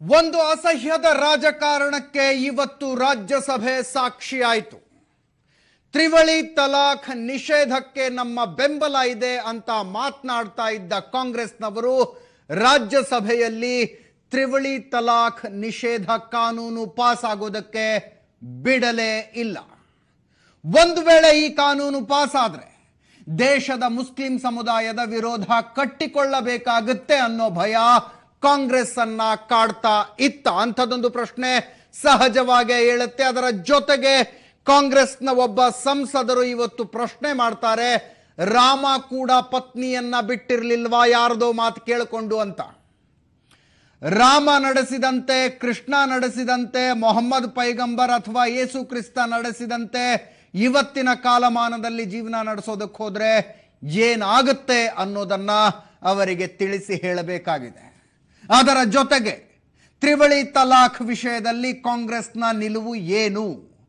ಒಂದು ಅಸಹ್ಯದ ರಾಜಕಾರಣಕ್ಕೆ ಇವತ್ತು ರಾಜ್ಯಸಭೆ ಸಾಕ್ಷಿಯಾಯಿತು ತ್ರಿವಳಿ ತಲಾಖ್ ನಿಷೇಧಕ್ಕೆ ನಮ್ಮ ಬೆಂಬಲ ಇದೆ ಅಂತ ಮಾತನಾಡ್ತಾ ಇದ್ದ ಕಾಂಗ್ರೆಸ್ನವರು ರಾಜ್ಯಸಭೆಯಲ್ಲಿ ತ್ರಿವಳಿ ತಲಾಖ್ ನಿಷೇಧ ಕಾನೂನು ಪಾಸ್ ಆಗೋದಕ್ಕೆ ಬಿಡಲೇ ಇಲ್ಲ ಒಂದು ವೇಳೆ ಈ ಕಾನೂನು ಪಾಸ್ ಆದ್ರೆ ದೇಶದ ಮುಸ್ಲಿಂ ಸಮುದಾಯದ ವಿರೋಧ ಕಟ್ಟಿಕೊಳ್ಳಬೇಕಾಗುತ್ತೆ ಅನ್ನೋ ಭಯ ಕಾಂಗ್ರೆಸ್ ಅನ್ನ ಕಾಡ್ತಾ ಇತ್ತ ಅಂಥದ್ದೊಂದು ಪ್ರಶ್ನೆ ಸಹಜವಾಗಿ ಹೇಳುತ್ತೆ ಅದರ ಜೊತೆಗೆ ಕಾಂಗ್ರೆಸ್ನ ಒಬ್ಬ ಸಂಸದರು ಇವತ್ತು ಪ್ರಶ್ನೆ ಮಾಡ್ತಾರೆ ರಾಮ ಕೂಡ ಪತ್ನಿಯನ್ನ ಬಿಟ್ಟಿರ್ಲಿಲ್ವಾ ಯಾರದೋ ಮಾತು ಕೇಳಿಕೊಂಡು ಅಂತ ರಾಮ ನಡೆಸಿದಂತೆ ಕೃಷ್ಣ ನಡೆಸಿದಂತೆ ಮೊಹಮ್ಮದ್ ಪೈಗಂಬರ್ ಅಥವಾ ಯೇಸು ಕ್ರಿಸ್ತ ನಡೆಸಿದಂತೆ ಇವತ್ತಿನ ಕಾಲಮಾನದಲ್ಲಿ ಜೀವನ ನಡೆಸೋದಕ್ಕೆ ಹೋದ್ರೆ ಏನಾಗುತ್ತೆ ಅನ್ನೋದನ್ನ ಅವರಿಗೆ ತಿಳಿಸಿ ಹೇಳಬೇಕಾಗಿದೆ ಅದರ ಜೊತೆಗೆ ತ್ರಿವಳಿ ತಲಾಖ್ ವಿಷಯದಲ್ಲಿ ಕಾಂಗ್ರೆಸ್ನ ನಿಲುವು ಏನು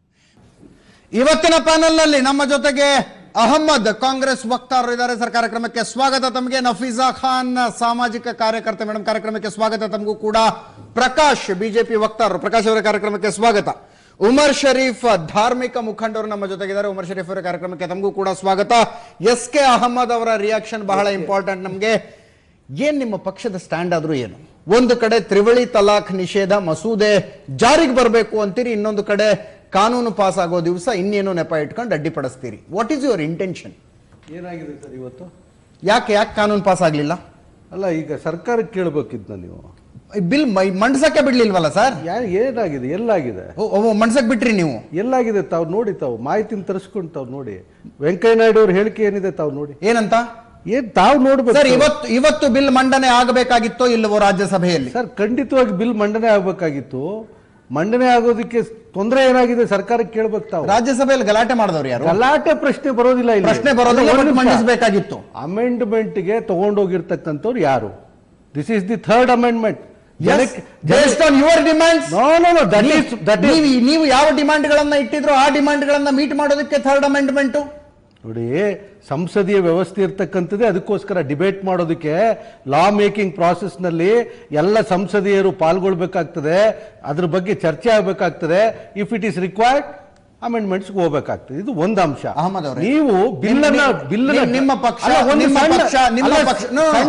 ಇವತ್ತಿನ ಪ್ಯಾನೆಲ್ನಲ್ಲಿ ನಮ್ಮ ಜೊತೆಗೆ ಅಹಮ್ಮದ್ ಕಾಂಗ್ರೆಸ್ ವಕ್ತಾರರು ಇದ್ದಾರೆ ಸರ್ ಕಾರ್ಯಕ್ರಮಕ್ಕೆ ಸ್ವಾಗತ ತಮಗೆ ನಫೀಜಾ ಖಾನ್ ಸಾಮಾಜಿಕ ಕಾರ್ಯಕರ್ತ ಮೇಡಮ್ ಕಾರ್ಯಕ್ರಮಕ್ಕೆ ಸ್ವಾಗತ ತಮಗೂ ಕೂಡ ಪ್ರಕಾಶ್ ಬಿಜೆಪಿ ವಕ್ತಾರರು ಪ್ರಕಾಶ್ ಅವರ ಕಾರ್ಯಕ್ರಮಕ್ಕೆ ಸ್ವಾಗತ ಉಮರ್ ಶರೀಫ್ ಧಾರ್ಮಿಕ ಮುಖಂಡರು ನಮ್ಮ ಜೊತೆಗಿದ್ದಾರೆ ಉಮರ್ ಶರೀಫ್ ಅವರ ಕಾರ್ಯಕ್ರಮಕ್ಕೆ ತಮಗೂ ಕೂಡ ಸ್ವಾಗತ ಎಸ್ ಕೆ ಅಹಮ್ಮದ್ ಅವರ ರಿಯಾಕ್ಷನ್ ಬಹಳ ಇಂಪಾರ್ಟೆಂಟ್ ನಮಗೆ ಏನ್ ನಿಮ್ಮ ಪಕ್ಷದ ಸ್ಟ್ಯಾಂಡ್ ಆದ್ರೂ ಏನು ಒಂದು ಕಡೆ ತ್ರಿವಳಿ ತಲಾಖ್ ನಿಷೇಧ ಮಸೂದೆ ಜಾರಿಗೆ ಬರಬೇಕು ಅಂತೀರಿ ಇನ್ನೊಂದು ಕಡೆ ಕಾನೂನು ಪಾಸ್ ಆಗೋ ದಿವಸ ಇನ್ನೇನು ನೆಪ ಇಟ್ಕೊಂಡು ಅಡ್ಡಿಪಡಿಸ್ತೀರಿ ವಾಟ್ ಈಸ್ ಯುವರ್ ಇಂಟೆನ್ಷನ್ ಏನಾಗಿದೆ ಸರ್ ಇವತ್ತು ಯಾಕೆ ಯಾಕೆ ಕಾನೂನು ಪಾಸ್ ಆಗ್ಲಿಲ್ಲ ಅಲ್ಲ ಈಗ ಸರ್ಕಾರಕ್ಕೆ ಕೇಳಬೇಕಿದ್ನ ನೀವು ಬಿಲ್ ಮಂಡ್ಸಕ್ಕೆ ಬಿಡ್ಲಿಲ್ವಲ್ಲ ಸರ್ ಯಾ ಏನಾಗಿದೆ ಎಲ್ಲಾಗಿದೆ ಮಂಡ್ಸಕ್ ಬಿಟ್ರಿ ನೀವು ಎಲ್ಲಾಗಿದೆ ತಾವು ನೋಡಿ ತಾವು ಮಾಹಿತಿನ ತರಿಸ್ಕೊಂಡು ತಾವು ನೋಡಿ ವೆಂಕಯ್ಯ ನಾಯ್ಡು ಅವ್ರ ಹೇಳಿಕೆ ಏನಿದೆ ತಾವು ನೋಡಿ ಏನಂತ ಏನ್ ತಾವು ನೋಡ್ಬೇಕು ಸರ್ ಇವತ್ತು ಇವತ್ತು ಬಿಲ್ ಮಂಡನೆ ಆಗಬೇಕಾಗಿತ್ತೋ ಇಲ್ಲವೋ ರಾಜ್ಯಸಭೆಯಲ್ಲಿ ಸರ್ ಖಂಡಿತವಾಗಿ ಬಿಲ್ ಮಂಡನೆ ಆಗ್ಬೇಕಾಗಿತ್ತು ಮಂಡನೆ ಆಗೋದಕ್ಕೆ ತೊಂದರೆ ಏನಾಗಿದೆ ಸರ್ಕಾರಕ್ಕೆ ಕೇಳ್ಬೇಕು ತಾವು ರಾಜ್ಯಸಭೆಯಲ್ಲಿ ಗಲಾಟೆ ಮಾಡಿದವ್ರು ಯಾರು ಗಲಾಟೆ ಪ್ರಶ್ನೆ ಬರೋದಿಲ್ಲ ಇಲ್ಲಿ ಪ್ರಶ್ನೆ ಬರೋದಿಲ್ಲ but ಮಂಡಿಸಬೇಕಾಗಿತ್ತು ಅಮೆಂಡ್ಮೆಂಟ್ಗೆ ತಗೊಂಡೋಗಿರ್ತಕ್ಕಂಥವ್ರು ಯಾರು this is the third amendment based on your demands no no no that is that is ನೀವು ನೀವು ಯಾವ ಡಿಮಾಂಡ್ ಗಳನ್ನ ಇಟ್ಟಿದ್ರು ಆ ಡಿಮಾಂಡ್ ಗಳನ್ನ ಮೀಟ್ ಮಾಡೋದಕ್ಕೆ ಥರ್ಡ್ ಅಮೆಂಡ್ಮೆಂಟ್ ನೋಡಿ ಸಂಸದೀಯ ವ್ಯವಸ್ಥೆ ಇರ್ತಕ್ಕಂಥದ್ದೇ ಅದಕ್ಕೋಸ್ಕರ ಡಿಬೇಟ್ ಮಾಡೋದಕ್ಕೆ ಲಾ ಮೇಕಿಂಗ್ ನಲ್ಲಿ ಎಲ್ಲ ಸಂಸದೀಯರು ಪಾಲ್ಗೊಳ್ಬೇಕಾಗ್ತದೆ ಅದ್ರ ಬಗ್ಗೆ ಚರ್ಚೆ ಆಗಬೇಕಾಗ್ತದೆ if it is required amendments ಹೋಗ್ಬೇಕಾಗ್ತದೆ ಇದು ಒಂದು ಅಂಶ ಅಹಮದ್ ಅವರೇ, ನೀವು ಬಿಲ್ ಅನ್ನ ಬಿಲ್ ನಿಮ್- ನಿಮ್ಮ ಪಕ್ಷ ನಿಮ್ಮ ಪಕ್ಷ ನಿಮ್ಮ ಪಕ್ಷ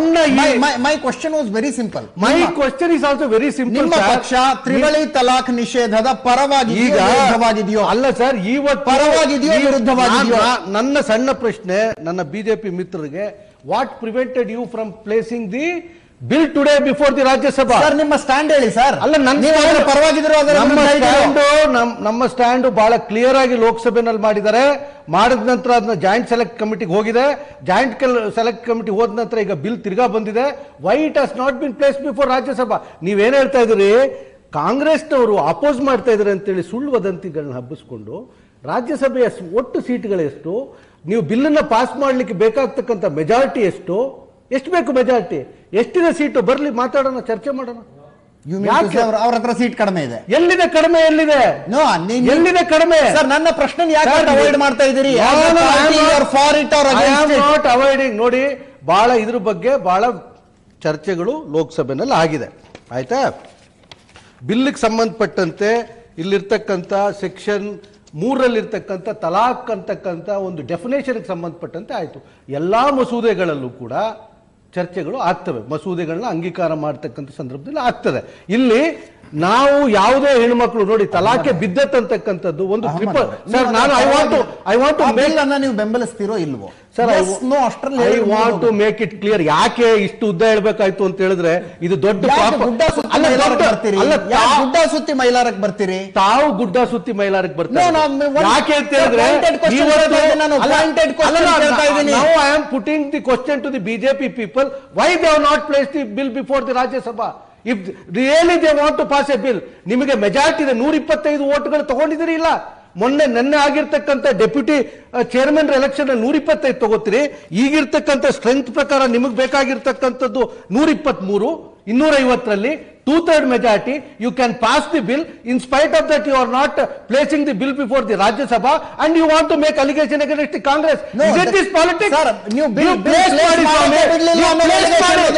my question was very simple my question is also very simple ನಿಮ್ಮ ಪಕ್ಷ ತ್ರಿವಳಿ ತಲಾಖ್ ನಿಷೇಧದ ಪರವಾಗಿದೆಯೋ ಈಗ ವಿರುದ್ಧವಾಗಿದೆಯೋ ಅಲ್ಲ ಸರ್ ಇವತ್ತು ಪರವಾಗಿದೆಯೋ, ನೀವು- ವಿರುದ್ಧವಾಗಿದೆಯೋ? ನಾ- ನನ್ನ ಸಣ್ಣ ಪ್ರಶ್ನೆ ನನ್ನ ಬಿಜೆಪಿ ಮಿತ್ರರಿಗೆ what prevented you from placing the bill today before the Rajya Sabha sir ನಿಮ್ಮ ಸ್ಟ್ಯಾಂಡ್ ಹೇಳಿ ಸರ್ ಅಲ್ಲ ನನ್ನ ನೀವು ಅದರ ಪರವಾಗಿದ್ರು ಅದರ ನಮ್ಮ ವಿರುದ್ಧ ಇದ್ದೀರೋ? ಸ್ಟ್ಯಾಂಡು ನಮ್- ನಮ್ಮ ಸ್ಟ್ಯಾಂಡ್ ಬಹಳ ಕ್ಲಿಯರ್ ಆಗಿ ಲೋಕಸಭೆನಲ್ಲಿ ಮಾಡಿದ್ದಾರೆ ಮಾಡಿದ ನಂತರ ಅದನ್ನ ಜಾಯಿಂಟ್ ಸೆಲೆಕ್ಟ್ ಕಮಿಟಿಗೆ ಹೋಗಿದೆ ಜಾಯಿಂಟ್ ಸೆಲೆಕ್ಟ್ ಕಮಿಟಿ ಹೋದ ನಂತರ ಈಗ ಬಿಲ್ ತಿರ್ಗಾ ಬಂದಿದೆ why it has not been placed before Rajya Sabha ನೀವೇನ್ ಹೇಳ್ತಾ ಇದ್ರಿ ಕಾಂಗ್ರೆಸ್ನವರು ಅಪೋಸ್ ಮಾಡ್ತಾ ಇದ್ದಾರೆ ಅಂತೇಳಿ ಸುಳ್ಳು ವದಂತಿಗಳನ್ನ ಹಬ್ಬಿಸ್ಕೊಂಡು ರಾಜ್ಯಸಭೆಯ ಸ್- ಒಟ್ಟು ಸೀಟ್ಗಳು ಎಷ್ಟು ನೀವು ಬಿಲ್ಲನ್ನ ಪಾಸ್ ಮಾಡ್ಲಿಕ್ಕೆ ಬೇಕಾಗ್ತಕ್ಕಂಥ ಮೆಜಾರಿಟಿ ಎಷ್ಟು ಎಷ್ಟು ಬೇಕು ಮೆಜಾರಿಟಿ ಎಷ್ಟಿದೆ ಸೀಟು ಬರ್ಲಿ ಮಾತಾಡೋಣ ಚರ್ಚೆ ಮಾಡೋಣ You mean to ಯಾಕೆ? say ಅವ್ರ ಅವ್ರ ಹತ್ರ ಸೀಟ್ ಕಡಿಮೆ ಇದೆ ಎಲ್ಲಿದೆ ಕಡಿಮೆ ಎಲ್ಲಿದೆ No, ನೀ- ನೀ- ಎಲ್ಲಿದೆ ಕಡಿಮೆ ಸರ್ ನನ್ನ ಪ್ರಶ್ನೆ ಯಾಕೆ Sir, ಅವಾಯ್ಡ್ ಮಾಡ್ತಾ ಇದ್ದೀರಿ No, no, I am not- for it are I am not avoiding. ನೋಡಿ ಬಹಳ ಇದ್ರ ಬಗ್ಗೆ ಬಹಳ ಚರ್ಚೆಗಳು ಲೋಕಸಭೆನಲ್ಲಿ ಆಗಿದೆ ಆಯ್ತಾ ಬಿಲ್ಗೆ ಸಂಬಂಧಪಟ್ಟಂತೆ ಇಲ್ಲಿರ್ತಕ್ಕಂಥ ಸೆಕ್ಷನ್ ಮೂರಲ್ಲಿರ್ತಕ್ಕಂಥ ತಲಾಕ್ ಅಂತಕ್ಕಂಥ ಒಂದು ಡೆಫಿನೇಷನ್ಗೆ ಸಂಬಂಧಪಟ್ಟಂತೆ ಆಯಿತು ಎಲ್ಲ ಮಸೂದೆಗಳಲ್ಲೂ ಕೂಡ ಚರ್ಚೆಗಳು ಆಗ್ತವೆ ಮಸೂದೆಗಳನ್ನ ಅಂಗೀಕಾರ ಮಾಡ್ತಕ್ಕಂಥ ಸಂದರ್ಭದಲ್ಲಿ ಆಗ್ತದೆ ಇಲ್ಲಿ ನಾವು ಯಾವುದೇ ಹೆಣ್ಮಕ್ಳು ನೋಡಿ ತಲಾಖೆ ಬಿದ್ದತ್ತಂತಕ್ಕಂಥದ್ದು ಒಂದು ಟ್ರಿಪಲ್ ಸರ್ ನಾನು I want I want to make ಅನ್ನ ನೀವು ಬೆಂಬಲಿಸ್ತೀರೋ ಇಲ್ವೋ ಸರ್ Yes, no ಅಷ್ಟರಲ್ಲಿ ಐ ಹೇಳಿ ವಾಂಟ್ ಟು ಮುಗ್ದೋಗುತ್ತೆ. ಮೇಕ್ ಇಟ್ ಕ್ಲಿಯರ್ ಯಾಕೆ ಇಷ್ಟು ಉದ್ದ ಹೇಳ್ಬೇಕಾಯ್ತು ಅಂತ ಹೇಳಿದ್ರೆ ಇದು ದೊಡ್ಡ ಯಾಕೆ ಪಾಪ- ಗುಡ್ಡ ಸುತ್ತಿ ಅಲ್ಲ, ಮೈಲಾರಕ್ಕೆ ದೊಡ್ಡ- ಬರ್ತೀರಿ ಅಲ್ಲ, ಯಾಕೆ ತಾವು- ಗುಡ್ಡ ಸುತ್ತಿ ಮೈಲಾರಕ್ಕೆ ಬರ್ತೀರಿ ತಾವು ಗುಡ್ಡ ಸುತ್ತಿ ಮೈಲಾರಕ್ಕೆ No, ಬರ್ತಾರೆ no, I'm- one- ಯಾಕೆ ಅಂತ sir, ಹೇಳಿದ್ರೆ pointed question ಇವತ್ತು- ಕೇಳ್ತಾ ಇದ್ದೀನಿ ನಾನು, ಅಲ್ಲ, pointed question ಅಲ್ಲ, ಅಲ್ಲ, ಕೇಳ್ತಾ ಇದ್ದೀನಿ. now I am putting the question to the BJP people why they have not placed the bill before the Rajya Sabha if really they want to pass a bill ನಿಮಗೆ majority ಇದೆ ನೂರ ಇಪ್ಪತ್ತೈದು ಓಟ್ಗಳು ತಗೊಂಡಿದ್ದೀರಿ ಇಲ್ಲ ಮೊನ್ನೆ ನೆನ್ನೆ ಆಗಿರ್ತಕ್ಕಂಥ ಡೆಪ್ಯೂಟಿ ಚೇರ್ಮನ್ ಎಲೆಕ್ಷನ್ ನೂರ ಇಪ್ಪತ್ತೈದು ತಗೋತೀರಿ ಈಗಿರ್ತಕ್ಕಂಥ ಸ್ಟ್ರೆಂತ್ ಪ್ರಕಾರ ನಿಮಗೆ ಬೇಕಾಗಿರ್ತಕ್ಕಂಥದ್ದು ನೂರ ಇಪ್ಪತ್ಮೂರು ಇನ್ನೂರ ಐವತ್ತರಲ್ಲಿ two third majority you can pass the bill in spite of that you are not placing the bill before the Rajya Sabha and you want to make allegation against the Congress No, is it that- this politics Sir, ನೀವು bill place ಮಾಡೋದೇ ಬಿಡ್ಲಿಲ್ಲ ಆಮೇಲೆ allegation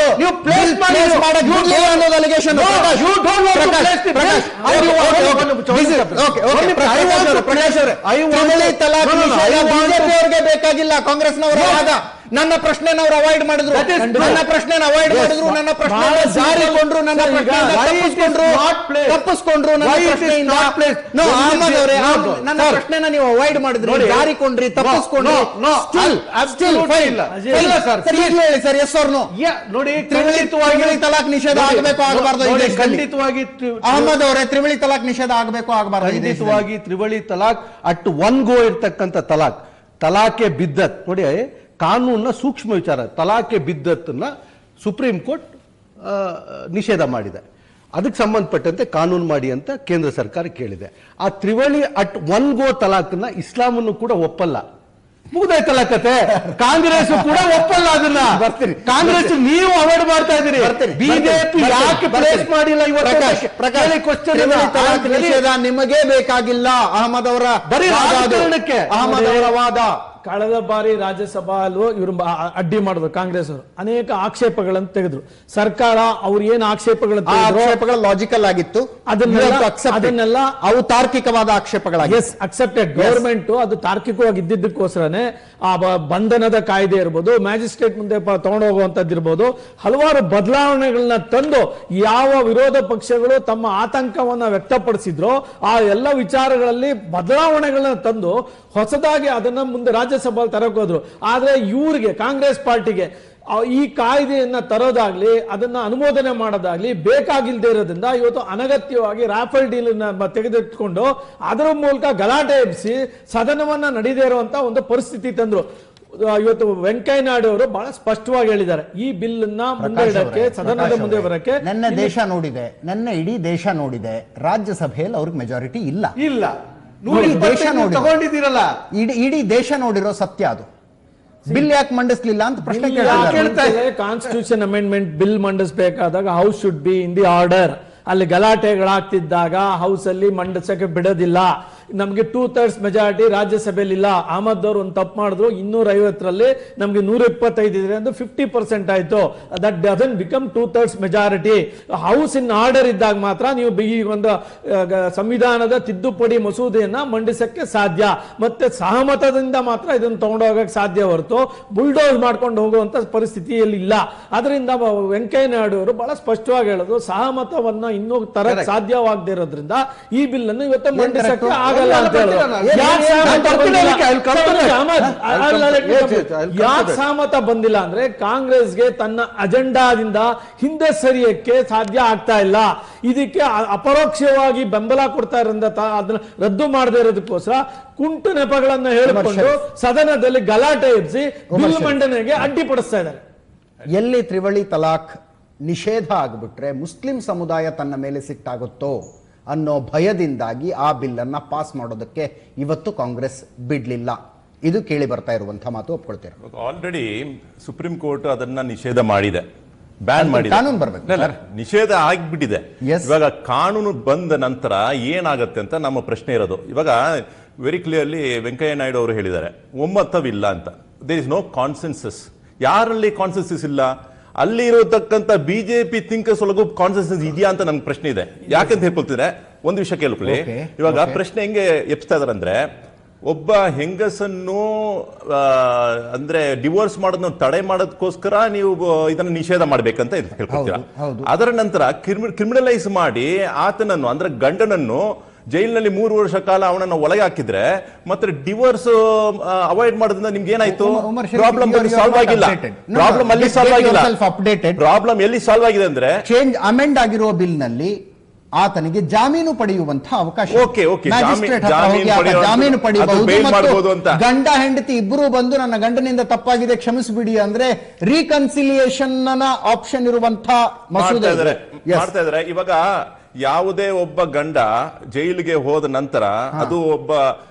ಮಾಡಿದ್ರು ನೀವು place Bill ಮಾಡಿದ್ರು. place ಮಾಡಕ್ You ಬಿಡ್ಲಿಲ್ಲ don't- ಅನ್ನೋದು allegation. No, Prakash, you don't want to Prakash, place the Prakash, bill. I okay, want- okay, one okay. minute, one This is- minute. okay, One okay. minute. Prakash I want ಅವರೇ, to- Prakash ಅವರೇ, I want ತ್ರಿವಳಿ to- talaq No, no, no, ನಿಷೇಧ I want to- BJP ಅವ್ರಿಗೆ ಬೇಕಾಗಿಲ್ಲ ಕಾಂಗ್ರೆಸ್ನವರ Yes. ವಾದ ನನ್ನ ಪ್ರಶ್ನೆನವರು avoid ಮಾಡಿದ್ರು That is true. ನನ್ನ ಪ್ರಶ್ನೆ ಅವಾಯ್ಡ್ Yes. ಮಾಡಿದ್ರು ನನ್ನ ಪ್ರಶ್ನೆ ಬಹಳ ಜಾರಿಕೊಂಡ್ರು ನನ್ನ ಸರ್, ಈಗ ಪ್ರಶ್ನೆಯಿಂದ why it is ತಪ್ಪಿಸ್ಕೊಂಡ್ರು not placed? ತಪ್ಪಿಸ್ಕೊಂಡ್ರು ನನ್ನ Why it is ಪ್ರಶ್ನೆಯಿಂದ not placed? No, When Ahmed is it- ಅವರೇ No, ಅಹಮದ್- no, ನನ್ನ sir. ಪ್ರಶ್ನೆನ ನೀವು ಅವಾಯ್ಡ್ ಮಾಡಿದ್ರಿ ನೋಡಿ. ಜಾರಿಕೊಂಡ್ರಿ No, ತಪ್ಪಿಸ್ಕೊಂಡ್ರಿ no, no, Still, ab- still absolutely fine. ಇಲ್ಲ. Fine. ಇಲ್ಲ, sir. ಸರ್, ಈಗ್ಲೂ ಹೇಳಿ ಸರ್ ಎಸ್ ಅವ್ರನು Yeah, ನೋಡಿ ತ್ರಿವಳಿ ಖಂಡಿತವಾಗಿ ತ್ರಿವಳಿ ತಲಾಖ್ ನಿಷೇಧ ನೋಡಿ, ಆಗಬೇಕು ಆಗಬಾರ್ದು ಈ ನೋಡಿ, ದೇಶದಲ್ಲಿ? ಖಂಡಿತವಾಗಿ ತ್ರಿ- ಅಹಮದ್ ಅವರೇ ತ್ರಿವಳಿ ತಲಾಖ್ ನಿಷೇಧ ಆಗಬೇಕು ಆಗಬಾರ್ದು ಈ ದೇಶದಲ್ಲಿ? ಖಂಡಿತವಾಗಿ ತ್ರಿವಳಿ ತಲಾಕ್ ಅಟ್ ಒನ್ ಗೋ ಇರ್ತಕ್ಕಂಥ ತಲಾಕ್ ತಲಾಕೆ ಬಿದ್ದತ್ ನೋಡಿ ಕಾನೂನಿನ ಸೂಕ್ಷ್ಮ ವಿಚಾರ ತಲಾಕೆ ಬಿದ್ದತ್ತನ್ನ ಸುಪ್ರೀಂ ಕೋರ್ಟ್ ಆ, ನಿಷೇಧ ಮಾಡಿದೆ ಅದಕ್ಕೆ ಸಂಬಂಧಪಟ್ಟಂತೆ ಕಾನೂನು ಮಾಡಿ ಅಂತ ಕೇಂದ್ರ ಸರ್ಕಾರ ಕೇಳಿದೆ ಆ ತ್ರಿವಳಿ ಅಟ್ ಒನ್ ಗೋ ತಲಾಕ್ನ ಇಸ್ಲಾಮನ್ನು ಕೂಡ ಒಪ್ಪಲ್ಲ ಮುಗ್ದೈತಲ್ಲ ಕತೆ ಕಾಂಗ್ರೆಸ್ ಕೂಡ ಒಪ್ಪಲ್ಲ ಅದನ್ನ ಬರ್ತೀನಿ. ಕಾಂಗ್ರೆಸ್ ನೀವು ಅವಾಯ್ಡ್ ಮಾಡ್ತಾ ಇದ್ದೀರಿ ಬರ್ತೀನಿ, ಬಿಜೆಪಿ ಬರ್ತೀನಿ, ಯಾಕೆ ಬರ್ತೀನಿ. ಪ್ಲೇಸ್ ಮಾಡಿಲ್ಲ ಪ್ರಕಾಶ್ ಇವತ್ತು ಪ್ರಕಾಶ್ ಹೇಳಿ question ತ್ರಿವಳಿ ಅನ್ನ. ತಲಾಖ್ ಆ, ನಿಷೇಧ ನಿಮಗೆ ಬೇಕಾಗಿಲ್ಲ ಅಹಮದ್ ಅವರ ಬರೀ ವಾದ ಅದು. ರಾಜಕಾರಣಕ್ಕೆ. ಅಹಮದ್ ಅವರ ವಾದ ಕಳೆದ ಬಾರಿ ರಾಜ್ಯಸಭಾಲು ಇವರು ಅಡ್ಡಿ ಮಾಡಿದ್ರು ಕಾಂಗ್ರೆಸ್ ಅವರು ಅನೇಕ ಆಕ್ಷೇಪಗಳನ್ನು ತೆಗೆದ್ರು ಸರ್ಕಾರ ಅವ್ರು ಏನ್ ಆಕ್ಷೇಪಗಳನ್ನು ಆ ತೆಗೆದ್ರು ಆಕ್ಷೇಪಗಳು ಲಾಜಿಕಲ್ ಆಗಿತ್ತು ಅದನ್ನೆಲ್ಲ- You have to accept it. ಅದನ್ನೆಲ್ಲ ಅವು ತಾರ್ಕಿಕವಾದ ಆಕ್ಷೇಪಗಳಾಗಿತ್ತು ಎಸ್ ಅಕ್ಸೆಪ್ಟೆಡ್ ಗವರ್ಮೆಂಟ್ ಅದು ತಾರ್ಕಿಕವಾಗಿ ಇದ್ದಿದ್ದಕ್ಕೋಸ್ಕರನೇ ಆ ಬ- ಬಂಧನದ ಕಾಯ್ದೆ ಇರ್ಬೋದು ಮ್ಯಾಜಿಸ್ಟ್ರೇಟ್ ಮುಂದೆ ಪ- ತಗೊಂಡೋಗುವಂತದ್ದು ಇರ್ಬೋದು ಹಲವಾರು ಬದಲಾವಣೆಗಳನ್ನ ತಂದು ಯಾವ ವಿರೋಧ ಪಕ್ಷಗಳು ತಮ್ಮ ಆತಂಕವನ್ನ ವ್ಯಕ್ತಪಡಿಸಿದ್ರು ಆ ಎಲ್ಲ ವಿಚಾರಗಳಲ್ಲಿ ಬದಲಾವಣೆಗಳನ್ನ ತಂದು ಹೊಸದಾಗಿ ಅದನ್ನ ಮುಂದೆ ರಾಜ್ಯಸಭಾ ತರಕ್ ಹೋದ್ರು ಆದ್ರೆ ಇವ್ರಿಗೆ ಕಾಂಗ್ರೆಸ್ ಪಾರ್ಟಿಗೆ ಆ, ಈ ಕಾಯ್ದೆಯನ್ನ ತರೋದಾಗ್ಲಿ ಅದನ್ನ ಅನುಮೋದನೆ ಮಾಡೋದಾಗ್ಲಿ ಬೇಕಾಗಿಲ್ದೇ ಇರೋದ್ರಿಂದ ಇವತ್ತು ಅನಗತ್ಯವಾಗಿ ರಾಫೆಲ್ ಡೀಲ್ ತೆಗೆದಿಟ್ಕೊಂಡು ಅದರ ಮೂಲಕ ಗಲಾಟೆ ಎಬ್ಬಿಸಿ ಸದನವನ್ನ ನಡೀದೇ ಇರುವಂತ ಒಂದು ಪರಿಸ್ಥಿತಿ ತಂದ್ರು ಆ, ಇವತ್ತು ವೆಂಕಯ್ಯ ನಾಯ್ಡು ಅವರು ಬಹಳ ಸ್ಪಷ್ಟವಾಗಿ ಹೇಳಿದ್ದಾರೆ ಈ ಬಿಲ್ ನ ಮುಂದೆ ಪ್ರಕಾಶ್ ಇಡಕ್ಕೆ ಅವರೇ, ಸದನದ ಪ್ರಕಾಶ್ ಮುಂದೆ ಅವರೇ, ಬರಕ್ಕೆ ನನ್ನ ದೇಶ ನೋಡಿದೆ ನನ್ನ ಇಡೀ ದೇಶ ನೋಡಿದೆ ರಾಜ್ಯಸಭೆಯಲ್ಲಿ ಅವ್ರಿಗೆ ಮೆಜಾರಿಟಿ ಇಲ್ಲ ಇಲ್ಲ ನೂರ ನೋಡಿ, ದೇಶ ಇಪ್ಪತ್ತೈದು ನೋಡಿ. ತಗೊಂಡಿದ್ದೀರಲ್ಲ ಇಡೀ ಇಡೀ ದೇಶ ನೋಡಿರೋ ಸತ್ಯ ಅದು ಬಿಲ್ ಯಾಕೆ ಮಂಡಿಸ್ಲಿಲ್ಲ ಅಂತ ಪ್ರಶ್ನೆ ಬಿಲ್ ಕೇಳಿದ್ದಾರೆ ಕೇಳ್ತಾ ಇದ್ದಾರೆ. ಕಾನ್ಸ್ಟಿಟ್ಯೂಷನ್ ಅಮೆಂಡ್ಮೆಂಟ್ ಬಿಲ್ ಮಂಡಿಸಬೇಕಾದಾಗ house should be in the order ಅಲ್ಲಿ ಗಲಾಟೆಗಳಾಗ್ತಿದ್ದಾಗ ಹೌಸ್ ಅಲ್ಲಿ ಮಂಡಿಸಕ್ಕೆ ಬಿಡೋದಿಲ್ಲ ನಮಗೆ ಟೂ ಥರ್ಡ್ಸ್ ಮೆಜಾರಿಟಿ ರಾಜ್ಯಸಭೆಯಲ್ಲಿ ಇಲ್ಲ ಅಹಮದ್ ಅವರು ಒಂದು ತಪ್ಪು ಮಾಡಿದ್ರು ಇನ್ನೂರ ಐವತ್ತರಲ್ಲಿ ನಮಗೆ ನೂರ ಇಪ್ಪತ್ತೈದು ಇದೆ ಅಂದ್ರೆ ಫಿಫ್ಟಿ ಪರ್ಸೆಂಟ್ ಆಯ್ತು that doesn't become two thirds majority house in order ಇದ್ದಾಗ ಮಾತ್ರ ನೀವು ಬಿ- ಈ ಒಂದು ಆ, ಗ- ಸಂವಿಧಾನದ ತಿದ್ದುಪಡಿ ಮಸೂದೆಯನ್ನ ಮಂಡಿಸಕ್ಕೆ ಸಾಧ್ಯ ಮತ್ತೆ ಸಹಮತದಿಂದ ಮಾತ್ರ ಇದನ್ನು ತಗೊಂಡೋಗಕ್ಕೆ ಸಾಧ್ಯ ಹೊರತು ಬುಲ್ಡೋಸ್ ಮಾಡ್ಕೊಂಡು ಹೋಗುವಂತ ಪರಿಸ್ಥಿತಿಯಲ್ಲಿ ಇಲ್ಲ ಅದರಿಂದ ವೆಂಕಯ್ಯ ನಾಯ್ಡು ಅವರು ಬಹಳ ಸ್ಪಷ್ಟವಾಗಿ ಹೇಳೋದು ಸಹಮತವನ್ನ ಇನ್ನೂ ತರಕ್ Correct. ಸಾಧ್ಯವಾಗದೇ ಇರೋದ್ರಿಂದ ಈ ಬಿಲ್ ಅನ್ನು ಇವತ್ತು ಮಂಡಿಸಕ್ಕೆ correct? ಆಗಲ್ಲ ಅಂತ ಹೇಳೋದು ಏನ್- ಏನ್- ಯಾಕೆ ಏನ್- ಸಹಮತ ನಾನು ಬಂದಿಲ್ಲ? ಬರ್ತೀನಿ, I'll come to that. Ahmed, I'll ಅಲ್ಲ, come let me to- come yes, to- yes, I'll come to ಯಾಕೆ that. ಸಹಮತ ಬಂದಿಲ್ಲ ಅಂದ್ರೆ ಕಾಂಗ್ರೆಸ್ಗೆ ತನ್ನ ಅಜೆಂಡಾದಿಂದ ಹಿಂದೆ ಸರಿಯಕ್ಕೆ ಸಾಧ್ಯ ಆಗ್ತಾ ಇಲ್ಲ ಇದಕ್ಕೆ ಅ- ಅಪರೋಕ್ಷವಾಗಿ ಬೆಂಬಲ ಕೊಡ್ತಾ ಇರೋದ್ರಿಂದ ತ- ಅದನ್ನ ರದ್ದು ಮಾಡದೇ ಇರೋದಕ್ಕೋಸ್ಕರ ಕುಂಟು ನೆಪಗಳನ್ನ ಹೇಳಿಕೊಂಡು ಸದನದಲ್ಲಿ ಗಲಾಟೆ ಎಬ್ಬಿಸಿ ಬಿಲ್ ಮಂಡನೆಗೆ ಅಡ್ಡಿಪಡಿಸ್ತಾ ಇದ್ದಾರೆ ಎಲ್ಲಿ ತ್ರಿವಳಿ ತಲಾಖ್ ನಿಷೇಧ ಆಗಿಬಿಟ್ರೆ ಮುಸ್ಲಿಂ ಸಮುದಾಯ ತನ್ನ ಮೇಲೆ ಸಿಟ್ಟಾಗುತ್ತೋ ಅನ್ನೋ ಭಯದಿಂದಾಗಿ ಆ ಬಿಲ್ಲನ್ನು ಪಾಸ್ ಮಾಡೋದಕ್ಕೆ ಇವತ್ತು ಕಾಂಗ್ರೆಸ್ ಬಿಡ್ಲಿಲ್ಲ ಇದು ಕೇಳಿ ಬರ್ತಾ ಇರುವಂತಹ ಮಾತು ಒಪ್ಕೊಳ್ತೀರಾ ಆಲ್ರೆಡಿ ಸುಪ್ರೀಂ ಕೋರ್ಟ್ ಅದನ್ನ ನಿಷೇಧ ಮಾಡಿದೆ ಬ್ಯಾನ್ ಅದು ಮಾಡಿದೆ ಕಾನೂನು ಬರ್ಬೇಕು, ಇಲ್ಲ, ಇಲ್ಲ, ನಿಷೇಧ ಆಗ್ಬಿಟ್ಟಿದೆ Yes. ಇವಾಗ ಕಾನೂನು ಬಂದ ನಂತರ ಏನಾಗುತ್ತೆ ಅಂತ ನಮ್ಮ ಪ್ರಶ್ನೆ ಇರೋದು ಇವಾಗ ವೆರಿ ಕ್ಲಿಯರ್ಲಿ ವೆಂಕಯ್ಯ ನಾಯ್ಡು ಅವರು ಹೇಳಿದ್ದಾರೆ ಒಮ್ಮತವಿಲ್ಲ ಅಂತ ದೇರ್ ಇಸ್ ನೋ ಕಾನ್ಸೆನ್ಸಸ್ ಯಾರಲ್ಲಿ ಕಾನ್ಸೆನ್ಸಸ್ ಇಲ್ಲ ಅಲ್ಲಿ ಇರತಕ್ಕಂತ ಬಿಜೆಪಿ ಥಿಂಕರ್ಸ್ ಒಳಗೂ ಕಾನ್ಸೆನ್ಸಸ್ ಇದೆಯಾ ಅಂತ ನಮ್ಗೆ ಪ್ರಶ್ನೆ ಇದೆ ಯಾಕಂತ ಹೇಳ್ಕೊಳ್ತಿದ್ರೆ ಒಂದು ವಿಷಯ ಕೇಳ್ಕೊಳ್ಳಿ Okay, ಇವಾಗ okay. ಪ್ರಶ್ನೆ ಹೆಂಗೆ ಎಪ್ಸ್ತಾ ಇದಾರೆ ಅಂದ್ರೆ ಒಬ್ಬ ಹೆಂಗಸನ್ನು ಆ, ಅಂದ್ರೆ ಡಿವೋರ್ಸ್ ಮಾಡೋದನ್ನ ತಡೆ ಮಾಡೋದಕ್ಕೋಸ್ಕರ ನೀವು ಬ- ಇದನ್ನ ನಿಷೇಧ ಮಾಡ್ಬೇಕಂತ ಇದು ಹೇಳ್ಕೊಳ್ತೀರಾ ಹೌದು, ಹೌದು. ಅದರ ನಂತರ ಕ್ರಿಮಿನಲೈಸ್ ಮಾಡಿ ಆತನನ್ನು ಅಂದ್ರೆ ಗಂಡನನ್ನು ಜೈಲಿನಲ್ಲಿ ಮೂರು ವರ್ಷ ಕಾಲ ಅವನನ್ನು ಒಳಗೆ ಹಾಕಿದ್ರೆ ಮತ್ತೆ ಡಿವೋರ್ಸ್ ಅವಾಯ್ಡ್ ಮಾಡೋದ್ರಿಂದ ನಿಮ್ಗೆ ಏನಾಯ್ತು Umar- Umar Sharif, problem you are- you are solve not ಆಗಿಲ್ಲ updated. No, no, ಪ್ರಾಬ್ಲಮ್ ಅಲ್ಲಿ get ಸಾಲ್ವ್ ಆಗಿಲ್ಲ yourself updated. ಪ್ರಾಬ್ಲಮ್ ಎಲ್ಲಿ ಸಾಲ್ವ್ ಆಗಿದೆ ಅಂದ್ರೆ ಚೇಂಜ್ ಅಮೆಂಡ್ ಆಗಿರುವ ಬಿಲ್ ನಲ್ಲಿ ಆತನಿಗೆ ಜಾಮೀನು ಪಡೆಯುವಂತಹ ಅವಕಾಶ ಇದೆ. Okay, okay, Magistrate ಜಾಮೀನು- ಹತ್ರ ಹೋಗಿ ಆತ ಜಾಮೀನು ಜಾಮೀನು ಪಡೆಯುವಂಥದ್ದು, ಅದು ಪಡೆಯಬಹುದು bail ಮಾಡ್ಬೋದು ಅಂತ. ಮತ್ತು ಗಂಡ ಹೆಂಡತಿ ಇಬ್ಬರು ಬಂದು ನನ್ನ ಗಂಡನಿಂದ ತಪ್ಪಾಗಿದೆ ಕ್ಷಮಿಸಿಬಿಡಿ ಅಂದ್ರೆ ರೀಕನ್ಸಿಲಿಯೇಷನ್ ಆಪ್ಷನ್ ಇರುವಂತಹ ಮಸೂದೆ ಮಾಡ್ತಾ ಇದಾರೆ ಇದೆ. Yes. ಮಾಡ್ತಾ ಇದಾರೆ ಇವಾಗ ಯಾವುದೇ ಒಬ್ಬ ಗಂಡ ಜೈಲಿಗೆ ಹೋದ ನಂತರ ಅದು ಒಬ್ಬ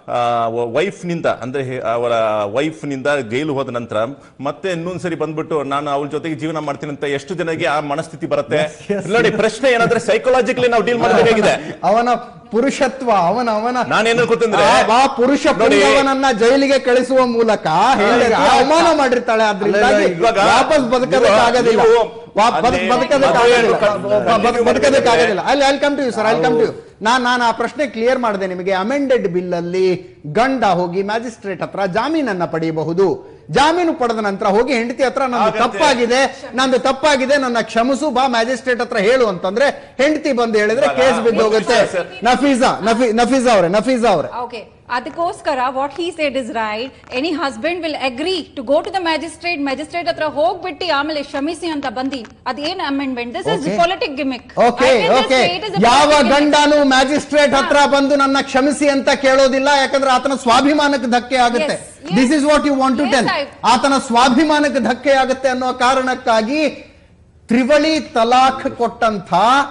ವೈಫ್ ನಿಂದ ಅಂದ್ರೆ ಹೆ- ಅವರ ವೈಫ್ ನಿಂದ ಜೈಲು ಹೋದ ನಂತರ ಮತ್ತೆ ಇನ್ನೊಂದ್ಸರಿ ಬಂದ್ಬಿಟ್ಟು ನಾನು ಅವಳ ಜೊತೆಗೆ ಜೀವನ ಮಾಡ್ತೀನಿ ಅಂತ ಎಷ್ಟು ಜನಕ್ಕೆ ಆ ಮನಸ್ಥಿತಿ ಬರುತ್ತೆ ನೋಡಿ ಪ್ರಶ್ನೆ ಏನಂದ್ರೆ ಸೈಕಾಲಜಿಕಲಿ ನಾವು ಡೀಲ್ ಮಾಡಬೇಕಾಗಿದೆ ಅವನ ಪುರುಷತ್ವ ಅವನ ಅವನ ನಾನೇನ್ ಅನ್ಕೋತಂದ್ರೆ ಆ- ಆ ಪುರುಷ ನೋಡಿ, ಪುಂಗವನನ್ನ ಜೈಲಿಗೆ ಕಳಿಸುವ ಮೂಲಕ ಹೆಂಡತಿ ಈಗ- ಅವಮಾನ ಮಾಡಿರ್ತಾಳೆ ಆದ್ರಿಂದ ಅಲ್ಲ, ಇವಾಗ ವಾಪಸ್ ಬದುಕೋದಕ್ಕಾಗೋದಿಲ್ಲ ನೀವು ವಾ- ಬದ್- ಅಲ್ಲಿ ಬದುಕೋದಕ್ಕಾಗೋದಿಲ್ಲ. ಮದುವೆ ಬ- ಬ- continue ಬದುಕೋದಕ್ಕಾಗೋದಿಲ್ಲ ಅಲ್ಲಿ ಅಲ್ಲಿ ಕಮ್ ಟು ಯು ಸರ್ ಅಲ್ಲಿ ಕಮ್ ಟು ಯು ನಾನು ನಾನು ಆ ಪ್ರಶ್ನೆ ಕ್ಲಿಯರ್ ಮಾಡಿದೆ ನಿಮಗೆ ಅಮೆಂಡೆಡ್ ಬಿಲ್ ಅಲ್ಲಿ ಗಂಡ ಹೋಗಿ ಮ್ಯಾಜಿಸ್ಟ್ರೇಟ್ ಹತ್ರ ಜಾಮೀನನ್ನ ಪಡೆಯಬಹುದು ಜಾಮೀನು ಪಡೆದ ನಂತರ ಹೋಗಿ ಹೆಂಡತಿ ಹತ್ರ ನಂದು ಆಗತ್ತೆ. ತಪ್ಪಾಗಿದೆ ನಂದು ತಪ್ಪಾಗಿದೆ ನನ್ನ ಕ್ಷಮಿಸು ಬಾ ಮ್ಯಾಜಿಸ್ಟ್ರೇಟ್ ಹತ್ರ ಹೇಳು ಅಂತಂದ್ರೆ ಹೆಂಡತಿ ಬಂದು ಹೇಳಿದ್ರೆ ಕೇಸ್ ಬಿದ್ದು ಹೋಗುತ್ತೆ ಸರ್. ನಫೀಸಾ ನಫಿ ನಫೀಸಾ ಅವರೇ ನಫೀಸಾ ಅವರೇ Okay. ಅದಕ್ಕೋಸ್ಕರ what he said is right any husband will agree to go to the magistrate magistrate ಹತ್ರ ಹೋಗ್ಬಿಟ್ಟು ಆಮೇಲೆ ಕ್ಷಮಿಸಿ ಅಂತ ಬಂದಿ ಅದೇನ್ amendment this is Okay. Politic gimmick okay okay ಯಾವ ಗಂಡನು ಮ್ಯಾಜಿಸ್ಟ್ರೇಟ್ ಹತ್ರ ಬಂದು ನನ್ನ ಕ್ಷಮಿಸಿ ಅಂತ ಕೇಳೋದಿಲ್ಲ ಯಾಕಂದ್ರೆ ಆತನ ಸ್ವಾಭಿಮಾನಕ್ಕೆ ಧಕ್ಕೆ ಆಗುತ್ತೆ Yes, yes. This is what you want to Yes, tell I- ಆತನ ಸ್ವಾಭಿಮಾನಕ್ಕೆ ಧಕ್ಕೆ ಆಗುತ್ತೆ ಅನ್ನೋ ಕಾರಣಕ್ಕಾಗಿ ತ್ರಿವಳಿ ತಲಾಖ್ ಕೊಟ್ಟಂಥ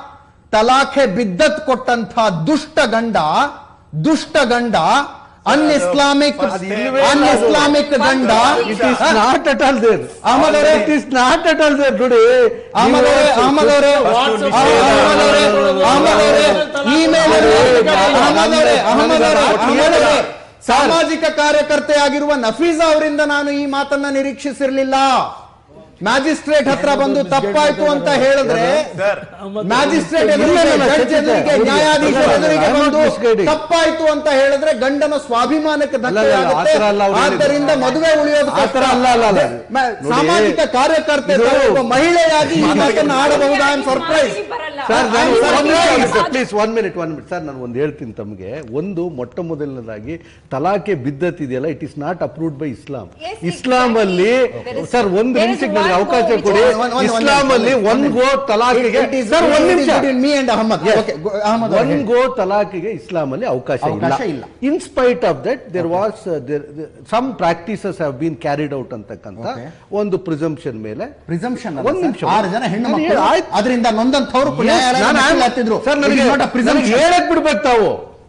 ತಲಾಖೆ ಬಿದ್ದತ್ ಕೊಟ್ಟಂಥ ದುಷ್ಟ ಗಂಡ ದುಷ್ಟ ಗಂಡ ಅನ್ ಇಸ್ಲಾಮಿಕ್ ಅದು ಇಲ್ವೇ ಅನ್ ಇಲ್ಲ ಅದು. ಇಸ್ಲಾಮಿಕ್ ಗಂಡ it is not at all there Ahmad ಅವರೇ it is not at all there ನೋಡಿ ಅಹಮದ್ ಅವರೇ ಅಹಮದ್ ಅವರೇ First ಒಂದು ಅಹಮದ್ ಅವರೇ ಅಹಮದ್ ಅವರೇ ಇಮೇಲ್ ಅಹಮದ್ ಅವರೇ ಅಹಮದ್ ಅವರೇ ಅಹಮದ್ ಅವರೇ ಸಾಮಾಜಿಕ ಕಾರ್ಯಕರ್ತೆ ಆಗಿರುವ ನಫೀಸಾ ಅವರಿಂದ ನಾನು ಈ ಮಾತನ್ನ ನಿರೀಕ್ಷಿಸಿರ್ಲಿಲ್ಲ ಮ್ಯಾಜಿಸ್ಟ್ರೇಟ್ ಹತ್ರ ಬಂದು ತಪ್ಪಾಯ್ತು ಅಂತ ಹೇಳಿದ್ರೆ ಸರ್ ಮ್ಯಾಜಿಸ್ಟ್ರೇಟ್ ಇಲ್ಲ, ಎದುರಿಗೆ ಇಲ್ಲ, ಜಡ್ಜ್ ಖಚಿತ. ಎದುರಿಗೆ ಇಲ್ಲ, ನ್ಯಾಯಾಧೀಶರ ಇಲ್ಲ, ಎದುರಿಗೆ I'm not ಬಂದು misguiding. ತಪ್ಪಾಯ್ತು ಅಂತ ಹೇಳಿದ್ರೆ ಗಂಡನ ಸ್ವಾಭಿಮಾನಕ್ಕೆ ಅಲ್ಲ, ಧಕ್ಕೆ ಅಲ್ಲ, ಆಗುತ್ತೆ ಆ ಥರ ಅಲ್ಲ ಅವ್ರು ಹೇಳಿದ್ದು. ಆದ್ದರಿಂದ ಮದುವೆ ಉಳಿಯೋದು ಆ ಥರ ಅಲ್ಲ, ಅಲ್ಲ, ಅಲ್ಲ. ಮ- ನೋಡಿ, ಸಾಮಾಜಿಕ ಕಾರ್ಯಕರ್ತೆ ಇದು- ಒಬ್ಬ ಮಹಿಳೆಯಾಗಿ ಈ ಮಾತನ್ನ ಆಡಬಹುದು ಐ ಆಮ್ ಸರ್ಪ್ರೈಸ್ ಸರ್ ನಾನು I'm surprised. Please one minute one minute sir ನಾನು ಒಂದು ಹೇಳ್ತೀನಿ ತಮಗೆ ಒಂದು ಮೊಟ್ಟ ಮೊದಲನೇದಾಗಿ ತಲಾಖೆ ಬಿದ್ದತ್ತಿದೆಯಲ್ಲ it is not approved by Islam Yes, Islam ಅಲ್ಲಿ exactly. There is- ಸರ್ ಒಂದು there is ನಿಮಿಷಕ್ಕೆ ನನಗೆ one ಅವಕಾಶ go which ಕೊಡಿ is- one- one- one Islam minute, ಅಲ್ಲಿ one ಒನ್ minute. ಗೋ ತಲಾಖಿಗೆ It is- ಸರ್ it ಒಂದ್ is ನಿಮಿಷ between me and Ahmad. Yes. Okay, go- Ahmad ಅವ್ರು ಒನ್ ಹೇಳಿ. ಗೋ ತಲಾಖಿಗೆ ಇಸ್ಲಾಂ ಅಲ್ಲಿ ಅವಕಾಶ ಅವಕಾಶ ಇಲ್ಲ. ಇಲ್ಲ in spite of that there was some practices have been carried out ಅಂತಕ್ಕಂಥ Okay. ಒಂದು ಪ್ರಿಸಂಪ್ಷನ್ ಮೇಲೆ ಪ್ರಿಸಂಪ್ಷನ್ ಒಂದ್ ನಿಮಿಷ. ಆರು ಜನ ಹೆಣ್ಣು ನಾನು ಮಕ್ಕಳು ಆಯ್ತು. ಅದರಿಂದ ನೊಂದಂಥವ್ರು Yes, ನ್ಯಾಯಾಲಯದ ನಾನು ಮೆಟ್ಟಿಲು ಆಮ್- ಹತ್ತಿದ್ರು ಸರ್ It is ನನಗೆ not a ನನಗೆ presumption. ಹೇಳಕ್ ಬಿಡ್ಬೇಕು ತಾವು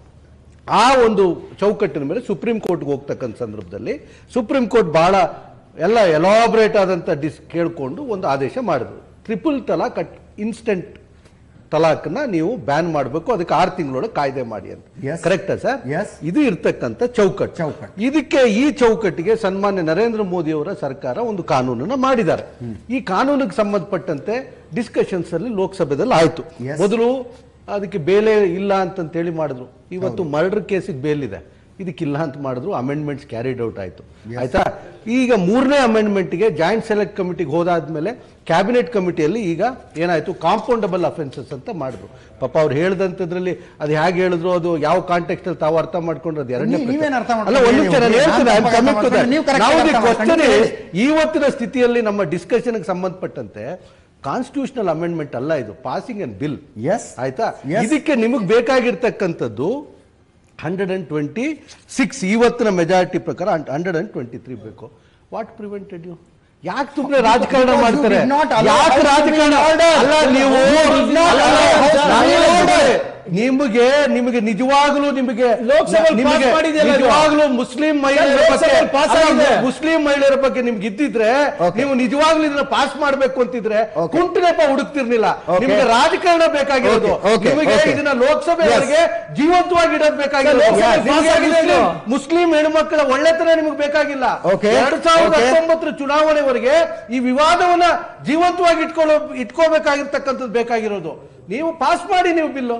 ಆ ಒಂದು ಚೌಕಟ್ಟಿನ ಮೇಲೆ ಸುಪ್ರೀಂ ಕೋರ್ಟ್ಗೆ ಹೋಗ್ತಕ್ಕಂಥ ಸಂದರ್ಭದಲ್ಲಿ ಸುಪ್ರೀಂ ಕೋರ್ಟ್ ಬಹಳ ಎಲ್ಲ ಎಲಾಬ್ರೇಟ್ ಆದಂತ ಡಿಸ್ ಕೇಳ್ಕೊಂಡು ಒಂದು ಆದೇಶ ಮಾಡಿದ್ರು ಟ್ರಿಪಲ್ ತಲಾಕ್ ಅಟ್ ಇನ್ಸ್ಟೆಂಟ್ ತಲಾಕ್ನ ನೀವು ಬ್ಯಾನ್ ಮಾಡಬೇಕು ಅದಕ್ಕೆ ಆರು ತಿಂಗಳೊಳಗೆ ಕಾಯ್ದೆ ಮಾಡಿ ಅಂತ Yes. ಕರೆಕ್ಟಾ ಸರ್ Yes. ಇದು ಇರ್ತಕ್ಕಂಥ ಚೌಕಟ್ಟು ಚೌಕಟ್ಟು. ಇದಕ್ಕೆ ಈ ಚೌಕಟ್ಟಿಗೆ ಸನ್ಮಾನ್ಯ ನರೇಂದ್ರ ಮೋದಿ ಅವರ ಸರ್ಕಾರ ಒಂದು ಕಾನೂನನ್ನ ಮಾಡಿದ್ದಾರೆ ಈ ಕಾನೂನಿಗೆ ಸಂಬಂಧಪಟ್ಟಂತೆ ಡಿಸ್ಕಷನ್ಸ್ ಅಲ್ಲಿ ಲೋಕಸಭೆದಲ್ಲಿ ಆಯ್ತು Yes. ಮೊದಲು ಅದಕ್ಕೆ ಬೇಲೆ ಇಲ್ಲ ಅಂತಂತೇಳಿ ಮಾಡಿದ್ರು ಇವತ್ತು ಮರ್ಡರ್ ಕೇಸಿಗೆ ಬೇಲ್ ಇದೆ ಇದಕ್ಕಿಲ್ಲ ಅಂತ ಮಾಡಿದ್ರು ಅಮೆಂಡ್ಮೆಂಟ್ಸ್ ಕ್ಯಾರಿಡ್ ಔಟ್ ಆಯ್ತು ಆಯ್ತಾ ಈಗ ಮೂರನೇ ಅಮೆಂಡ್ಮೆಂಟ್ಗೆ ಜಾಯಿಂಟ್ ಸೆಲೆಕ್ಟ್ ಕಮಿಟಿಗೆ ಹೋದಾದ್ಮೇಲೆ ಕ್ಯಾಬಿನೆಟ್ ಕಮಿಟಿಯಲ್ಲಿ ಈಗ ಏನಾಯ್ತು ಕಾಂಪೌಂಡಬಲ್ ಅಫೆನ್ಸಸ್ ಅಂತ ಮಾಡಿದ್ರು ಪಾಪ ಅವ್ರು ಹೇಳ್ದಂತದ್ರಲ್ಲಿ ಅದು ಹೇಗೆ ಹೇಳಿದ್ರು ಅದು ಯಾವ ಕಾಂಟೆಕ್ಸ್ಟ್ ಅಲ್ಲಿ ತಾವು ಅರ್ಥ ಮಾಡ್ಕೊಂಡ್ರೆ ಅದು ಎರಡನೇ ನೀವ್- ಪ್ರಶ್ನೆ. ನೀವೇನ್ ಅರ್ಥ ಅಲ್ಲ ಒಂದು ನಿಮಿಷ ನಾನು ಮಾಡ್ಕೊಂಡ್ರಿ? ಹೇಳ್ತೀನಿ, ನಾನು I'm ತಪ್ಪಾಗಿ coming to that. ಮಾಡ್ಕೊಂಡ್ರೆ ನೀವು correct Now ಆಗಿ the ಅರ್ಥ question ಮಾಡ್ಕೊಂಡ್ರಿ. is, ಇವತ್ತಿನ ಸ್ಥಿತಿಯಲ್ಲಿ ನಮ್ಮ ಡಿಸ್ಕಷನ್ಗೆ ಸಂಬಂಧಪಟ್ಟಂತೆ ಕಾನ್ಸ್ಟಿಟ್ಯೂಷನಲ್ ಅಮೆಂಡ್ಮೆಂಟ್ ಅಲ್ಲ ಇದು ಪಾಸಿಂಗ್ ಅಂಡ್ ಬಿಲ್ Yes. ಆಯ್ತಾ Yes. ಇದಕ್ಕೆ ನಿಮಗೆ ಬೇಕಾಗಿರ್ತಕ್ಕಂಥದ್ದು ಹಂಡ್ರೆಡ್ ಅಂಡ್ ಟ್ವೆಂಟಿ ಸಿಕ್ಸ್ ಇವತ್ತಿನ ಮೆಜಾರಿಟಿ ಪ್ರಕಾರ ಹಂಡ್ರೆಡ್ ಅಂಡ್ ಟ್ವೆಂಟಿ ತ್ರೀ ಬೇಕು ವಾಟ್ ಪ್ರಿವೆಂಟೆಡ್ ಯು ಯಾಕೆ ಸುಮ್ಮನೆ ರಾಜಕಾರಣ Because you ಮಾಡ್ತಾರೆ did not allow ಯಾಕೆ House to be ರಾಜಕಾರಣ in order. ಅಲ್ಲ ನೀವು You did not ಅಲ್ಲ, allow House to ನಾನು be in ಹೇಳ್ತೀನಿ, order. ನಿಮಗೆ ನಿಮಗೆ ನಿಜವಾಗ್ಲೂ ನಿಮಗೆ ಲೋಕಸಭೆಯಲ್ಲಿ ನಿಮಗೆ pass ಮಾಡಿದೆಯಲ್ಲ ಇದು? ನಿಜವಾಗ್ಲೂ ಮುಸ್ಲಿಂ ಮಹಿಳೆಯರ ಬಗ್ಗೆ ಲೋಕಸಭೆಯಲ್ಲಿ pass ಅಲ್ಲ, ಆಗಿದೆ. ಮುಸ್ಲಿಂ ಮಹಿಳೆಯರ ಬಗ್ಗೆ ನಿಮ್ಗೆ ಇದ್ದಿದ್ರೆ Okay. ನೀವು ನಿಜವಾಗ್ಲೂ ಇದನ್ನ ಪಾಸ್ ಮಾಡ್ಬೇಕು ಅಂತಿದ್ರೆ Okay. ಕುಂಟನೆಪ ಹುಡುಕ್ತಿರ್ಲಿಲ್ಲ Okay. ನಿಮ್ಗೆ ರಾಜಕಾರಣ ಬೇಕಾಗಿರೋದು Okay, okay, ನಿಮಗೆ okay. ಇದನ್ನ ಲೋಕಸಭೆಯವರೆಗೆ ಜೀವಂತವಾಗಿ ಇಡೋದು ಬೇಕಾಗಿರೋದು ಸರ್, ಲೋಕಸಭೆ ನಿಮ್ಗೆ pass ಆಗಿದೆ ಇದು. ಮುಸ್ಲಿಂ- ಮುಸ್ಲಿಂ ಹೆಣ್ಮಕ್ಳ ಒಳ್ಳೆತನ ನಿಮ್ಗೆ ಬೇಕಾಗಿಲ್ಲ Okay, ಎರಡ್ ಸಾವಿರದ okay. ಹತ್ತೊಂಬತ್ತರ ಚುನಾವಣೆವರೆಗೆ ಈ ವಿವಾದವನ್ನ ಜೀವಂತವಾಗಿ ಇಟ್ಕೊಳ್ಳೋ ಇಟ್ಕೋಬೇಕಾಗಿರ್ತಕ್ಕಂಥದ್ದು ಬೇಕಾಗಿರೋದು ನೀವು ಪಾಸ್ ಮಾಡಿ ನೀವು bill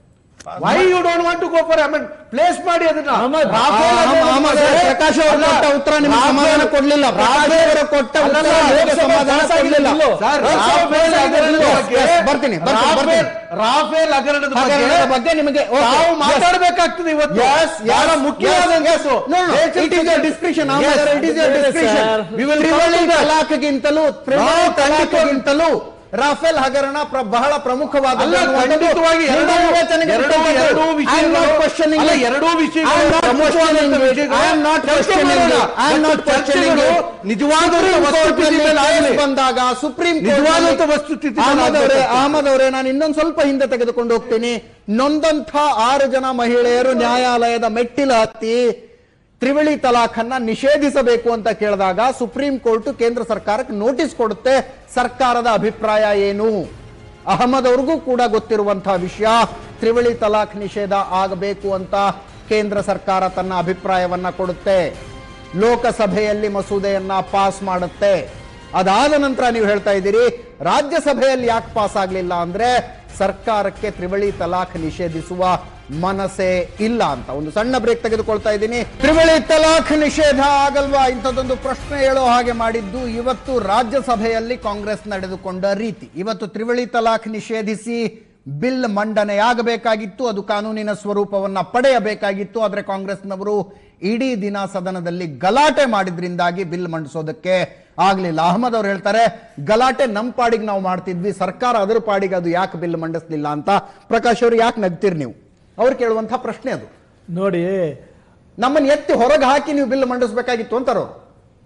why you don't want to go for amend place ಮಾಡಿ ಅದನ್ನ ಅಹಮದ್, ರಾಫೇಲ್ ಆ, ಅನ್ನೋದ್ರ ಅಹಮದ್, ಬಗ್ಗೆ- ಪ್ರಕಾಶ್ ಅವರು ಅಲ್ಲ, ಕೊಟ್ಟ ಉತ್ತರ ನಿಮ್ಗೆ ರಾಫೇಲ್- ಸಮಾಧಾನ ಕೊಡ್ಲಿಲ್ಲ. ಪ್ರಕಾಶ್ ಅವರು ಕೊಟ್ಟ ಅಲ್ಲ, ಉತ್ತರ ಅಲ್ಲ, ನಿಮ್ಗೆ ಲೋಕಸಭೆ ಸಮಾಧಾನ ಪಾಸ್ ಆಗಿದೆ ಕೊಡ್ಲಿಲ್ಲ. Bill. Sir, Lok Sabha Rafale pass ಆಗಿದೆ ಹಗರಣದ ಬಿಲ್ಲು. ಬಗ್ಗೆ- Yes, ಬರ್ತೀನಿ, ಬರ್ತೀನಿ, ಬರ್ತೀನಿ. ರಾಫೇಲ್- ರಾಫೇಲ್ ಹಗರಣದ ಹಗರಣದ ಬಗ್ಗೆ ನಿಮಗೆ okay. ನಾವು Yes. ಮಾತಾಡಬೇಕಾಗ್ತದೆ ಇವತ್ತು Yes, yes, ಬಹಳ yes, ಮುಖ್ಯವಾದಂತದ್ದು yes. No, no, it is your discretion. Yes. Ahmed ಅವರೇ, it is your Yes, discretion. sir. We will ತ್ರಿವಳಿ come to that. ತಲಾಖ್ಗಿಂತಲೂ ತ್ರಿವಳಿ ನಾವು ತಲಾಖ್ಗಿಂತಲೂ ರಾಫೇಲ್ ಹಗರಣ ಪ್ರ- ಬಹಳ ಪ್ರಮುಖವಾದ ಅಲ್ಲ ಖಂಡಿತವಾಗಿ ಎರಡು ಎರಡು ಎರಡೂ ವಿಷಯಗಳು ಅಲ್ಲ ಎರಡೂ ವಿಷಯಗಳು ಪ್ರಮುಖವಾದಂತ ವಿಷಯಗಳು ಚರ್ಚೆ ಮಾಡೋಣ. ಮತ್ತು ಚರ್ಚೆಗಳು ನಿಜವಾದ ವಸ್ತುಸ್ಥಿತಿ ಮೇಲೆ ಆಗಲಿ. ಬಂದಾಗ ಸುಪ್ರೀಂ ನಿಜವಾದಂತ ವಸ್ತುಸ್ಥಿತಿ ಮೇಲೆ ಅಹಮದ್ ಅವರೇ ಆಗ್ಬೇಕು. ಅಹಮದ್ ಅವರೇ ನಾನು ಇನ್ನೊಂದು ಸ್ವಲ್ಪ ಹಿಂದೆ ತೆಗೆದುಕೊಂಡು ಹೋಗ್ತೀನಿ ನೊಂದಂಥ ಆರು ಜನ ಮಹಿಳೆಯರು ನ್ಯಾಯಾಲಯದ ಮೆಟ್ಟಿಲು ಹತ್ತಿ ತ್ರಿವಳಿ ತಲಾಖನ್ನ ನಿಷೇಧಿಸಬೇಕು ಅಂತ ಕೇಳಿದಾಗ ಸುಪ್ರೀಂ ಕೋರ್ಟ್ ಕೇಂದ್ರ ಸರ್ಕಾರಕ್ಕೆ ನೋಟಿಸ್ ಕೊಡುತ್ತೆ ಸರ್ಕಾರದ ಅಭಿಪ್ರಾಯ ಏನು ಅಹಮದ್ ಅವ್ರಿಗೂ ಕೂಡ ಗೊತ್ತಿರುವಂತಹ ವಿಷಯ ತ್ರಿವಳಿ ತಲಾಖ್ ನಿಷೇಧ ಆಗಬೇಕು ಅಂತ ಕೇಂದ್ರ ಸರ್ಕಾರ ತನ್ನ ಅಭಿಪ್ರಾಯವನ್ನ ಕೊಡುತ್ತೆ ಲೋಕಸಭೆಯಲ್ಲಿ ಮಸೂದೆಯನ್ನ ಪಾಸ್ ಮಾಡುತ್ತೆ ಅದಾದ ನಂತರ ನೀವು ಹೇಳ್ತಾ ಇದ್ದೀರಿ ರಾಜ್ಯಸಭೆಯಲ್ಲಿ ಯಾಕೆ ಪಾಸ್ ಆಗ್ಲಿಲ್ಲ ಅಂದ್ರೆ ಸರ್ಕಾರಕ್ಕೆ ತ್ರಿವಳಿ ತಲಾಖ್ ನಿಷೇಧಿಸುವ ಮನಸ್ಸೇ ಇಲ್ಲ ಅಂತ ಒಂದು ಸಣ್ಣ ಬ್ರೇಕ್ ತೆಗೆದುಕೊಳ್ತಾ ಇದ್ದೀನಿ ತ್ರಿವಳಿ ತಲಾಖ್ ನಿಷೇಧ ಆಗಲ್ವಾ ಇಂಥದ್ದೊಂದು ಪ್ರಶ್ನೆ ಹೇಳೋ ಹಾಗೆ ಮಾಡಿದ್ದು ಇವತ್ತು ರಾಜ್ಯಸಭೆಯಲ್ಲಿ ಕಾಂಗ್ರೆಸ್ ನಡೆದುಕೊಂಡ ರೀತಿ ಇವತ್ತು ತ್ರಿವಳಿ ತಲಾಖ್ ನಿಷೇಧಿಸಿ ಬಿಲ್ ಮಂಡನೆಯಾಗಬೇಕಾಗಿತ್ತು ಅದು ಕಾನೂನಿನ ಸ್ವರೂಪವನ್ನ ಪಡೆಯಬೇಕಾಗಿತ್ತು ಆದರೆ ಕಾಂಗ್ರೆಸ್ನವರು ಇಡೀ ದಿನ ಸದನದಲ್ಲಿ ಗಲಾಟೆ ಮಾಡಿದ್ರಿಂದಾಗಿ ಬಿಲ್ ಮಂಡಿಸೋದಕ್ಕೆ ಆಗ್ಲಿಲ್ಲ ಅಹಮದ್ ಅವ್ರು ಹೇಳ್ತಾರೆ ಗಲಾಟೆ ನಮ್ಮ ಪಾಡಿಗೆ ನಾವು ಮಾಡ್ತಿದ್ವಿ ಸರ್ಕಾರ ಅದರ ಪಾಡಿಗೆ ಅದು ಯಾಕೆ ಬಿಲ್ ಮಂಡಿಸ್ಲಿಲ್ಲ ಅಂತ ಪ್ರಕಾಶ್ ಅವರು ಯಾಕೆ ನಗ್ತೀರಿ ನೀವು ಅವ್ರು ಕೇಳುವಂತ ಪ್ರಶ್ನೆ ಅದು ನೋಡಿ ನಮ್ಮನ್ನ ಎತ್ತಿ ಹೊರಗೆ ಹಾಕಿ ನೀವು ಬಿಲ್ ಮಂಡಿಸ್ಬೇಕಾಗಿತ್ತು ಅಂತಾರ ಅವ್ರು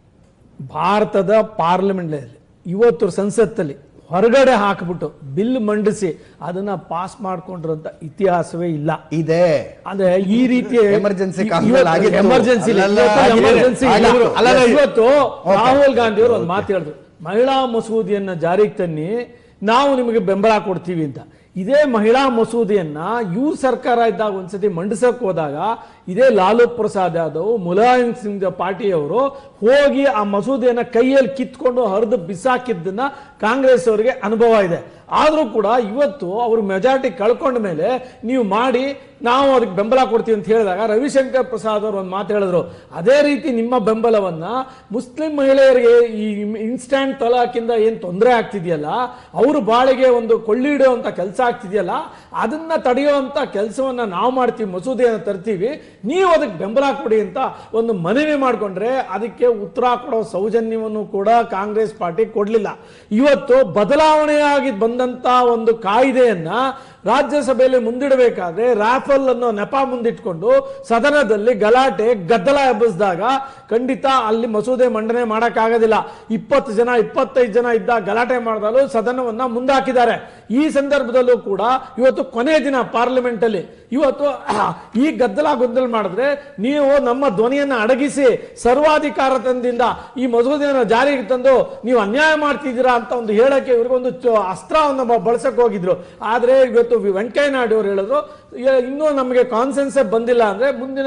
ಭಾರತದ ಪಾರ್ಲಿಮೆಂಟ್ ಇವತ್ತು ಸಂಸತ್ತಲ್ಲಿ ಹೊರಗಡೆ ಹಾಕ್ಬಿಟ್ಟು ಬಿಲ್ ಮಂಡಿಸಿ ಅದನ್ನ ಪಾಸ್ ಮಾಡ್ಕೊಂಡಿರೋಂತ ಇತಿಹಾಸವೇ ಇಲ್ಲ ಇದೆ ಅಂದ್ರೆ ಈ ರೀತಿ Emergency ಕಾಲದಲ್ಲಿ ಆಗಿತ್ತು. ಎಮರ್ಜೆನ್ಸಿ ಅಲ್ಲಲ್ಲ, ಆಗಿದೆ. ಎಮರ್ಜೆನ್ಸಿ ಆಗಿದ್ರು. ಅಲ್ಲ ಇವತ್ತು ರಾಹುಲ್ ಗಾಂಧಿ ಅವರು ಒಂದು ಮಾತು ಹೇಳಿದ್ರು ಮಹಿಳಾ ಮಸೂದೆಯನ್ನ ಜಾರಿಗೆ ತನ್ನಿ ನಾವು ನಿಮಗೆ ಬೆಂಬಲ ಕೊಡ್ತೀವಿ ಅಂತ ಇದೇ ಮಹಿಳಾ ಮಸೂದೆಯನ್ನ ಇವ್ರ ಸರ್ಕಾರ ಇದ್ದಾಗ ಒಂದ್ಸತಿ ಮಂಡಿಸಕ್ ಹೋದಾಗ ಇದೇ ಲಾಲು ಪ್ರಸಾದ್ ಯಾದವ್ ಮುಲಾಯಂ ಸಿಂಗ್ ಪಾರ್ಟಿಯವರು ಹೋಗಿ ಆ ಮಸೂದೆಯನ್ನ ಕೈಯಲ್ಲಿ ಕಿತ್ಕೊಂಡು ಹರಿದು ಬಿಸಾಕಿದ್ದನ್ನ ಕಾಂಗ್ರೆಸ್ ಅವರಿಗೆ ಅನುಭವ ಇದೆ ಆದ್ರೂ ಕೂಡ ಇವತ್ತು ಅವರು ಮೆಜಾರಿಟಿ ಕಳ್ಕೊಂಡ ಮೇಲೆ ನೀವು ಮಾಡಿ ನಾವು ಅದಕ್ಕೆ ಬೆಂಬಲ ಕೊಡ್ತೀವಿ ಅಂತ ಹೇಳಿದಾಗ ರವಿಶಂಕರ್ ಪ್ರಸಾದ್ ಅವರು ಒಂದು ಮಾತು ಹೇಳಿದ್ರು ಅದೇ ರೀತಿ ನಿಮ್ಮ ಬೆಂಬಲವನ್ನ ಮುಸ್ಲಿಂ ಮಹಿಳೆಯರಿಗೆ ಈ ಇನ್ಸ್ಟ್ಯಾಂಟ್ ತಲಾಖಿಂದ ಏನ್ ತೊಂದರೆ ಆಗ್ತಿದೆಯಲ್ಲ ಅವರು ಬಾಳಿಗೆ ಒಂದು ಕೊಳ್ಳಿಡುವಂತ ಕೆಲಸ ಆಗ್ತಿದೆಯಲ್ಲ ಅದನ್ನ ತಡೆಯುವಂತ ಕೆಲಸವನ್ನ ನಾವು ಮಾಡ್ತೀವಿ ಮಸೂದೆಯನ್ನು ತರ್ತೀವಿ ನೀವು ಅದಕ್ಕೆ ಬೆಂಬಲ ಕೊಡಿ ಅಂತ ಒಂದು ಮನವಿ ಮಾಡಿಕೊಂಡ್ರೆ ಅದಕ್ಕೆ ಉತ್ತರ ಕೊಡೋ ಸೌಜನ್ಯವನ್ನು ಕೂಡ ಕಾಂಗ್ರೆಸ್ ಪಾರ್ಟಿ ಕೊಡ್ಲಿಲ್ಲ ಇವತ್ತು ಬದಲಾವಣೆಯಾಗಿ ಬಂದಂತ ಒಂದು ಕಾಯ್ದೆಯನ್ನ ರಾಜ್ಯಸಭೆಯಲ್ಲಿ ಮುಂದಿಡಬೇಕಾದ್ರೆ ರಾಫೆಲ್ ಅನ್ನೋ ನೆಪ ಮುಂದಿಟ್ಕೊಂಡು ಸದನದಲ್ಲಿ ಗಲಾಟೆ ಗದ್ದಲ ಎಬ್ಬಿಸಿದಾಗ ಖಂಡಿತ ಅಲ್ಲಿ ಮಸೂದೆ ಮಂಡನೆ ಮಾಡಕ್ಕಾಗೋದಿಲ್ಲ ಇಪ್ಪತ್ತು ಜನ ಇಪ್ಪತ್ತೈದು ಜನ ಇದ್ದ ಗಲಾಟೆ ಮಾಡಿದಲು ಸದನವನ್ನ ಮುಂದಾಕಿದ್ದಾರೆ ಈ ಸಂದರ್ಭದಲ್ಲೂ ಕೂಡ ಇವತ್ತು ಕೊನೆಯ ದಿನ ಪಾರ್ಲಿಮೆಂಟ್ ಅಲ್ಲಿ ಇವತ್ತು ಈ ಗದ್ದಲ ಗೊಂದಲ ಮಾಡಿದ್ರೆ ನೀವು ನಮ್ಮ ಧ್ವನಿಯನ್ನ ಅಡಗಿಸಿ ಸರ್ವಾಧಿಕಾರದಿಂದ ಈ ಮಸೂದೆಯನ್ನು ಜಾರಿಗೆ ತಂದು ನೀವು ಅನ್ಯಾಯ ಮಾಡ್ತಿದ್ದೀರಾ ಅಂತ ಒಂದು ಹೇಳಕ್ಕೆ ಇವ್ರಿಗೊಂದು ಚ- ಅಸ್ತ್ರವನ್ನು ಬ- ಬಳಸಕ್ ಹೋಗಿದ್ರು ಆದ್ರೆ ಇವತ್ತು ವಿ- ವೆಂಕಯ್ಯ ನಾಯ್ಡು ಅವರು ಹೇಳಿದ್ರು "ಏ, ಇನ್ನೂ ನಮಗೆ ಕಾನ್ಸೆನ್ಸೇ ಬಂದಿಲ್ಲ ಅಂದ್ರೆ ಮುಂದಿನ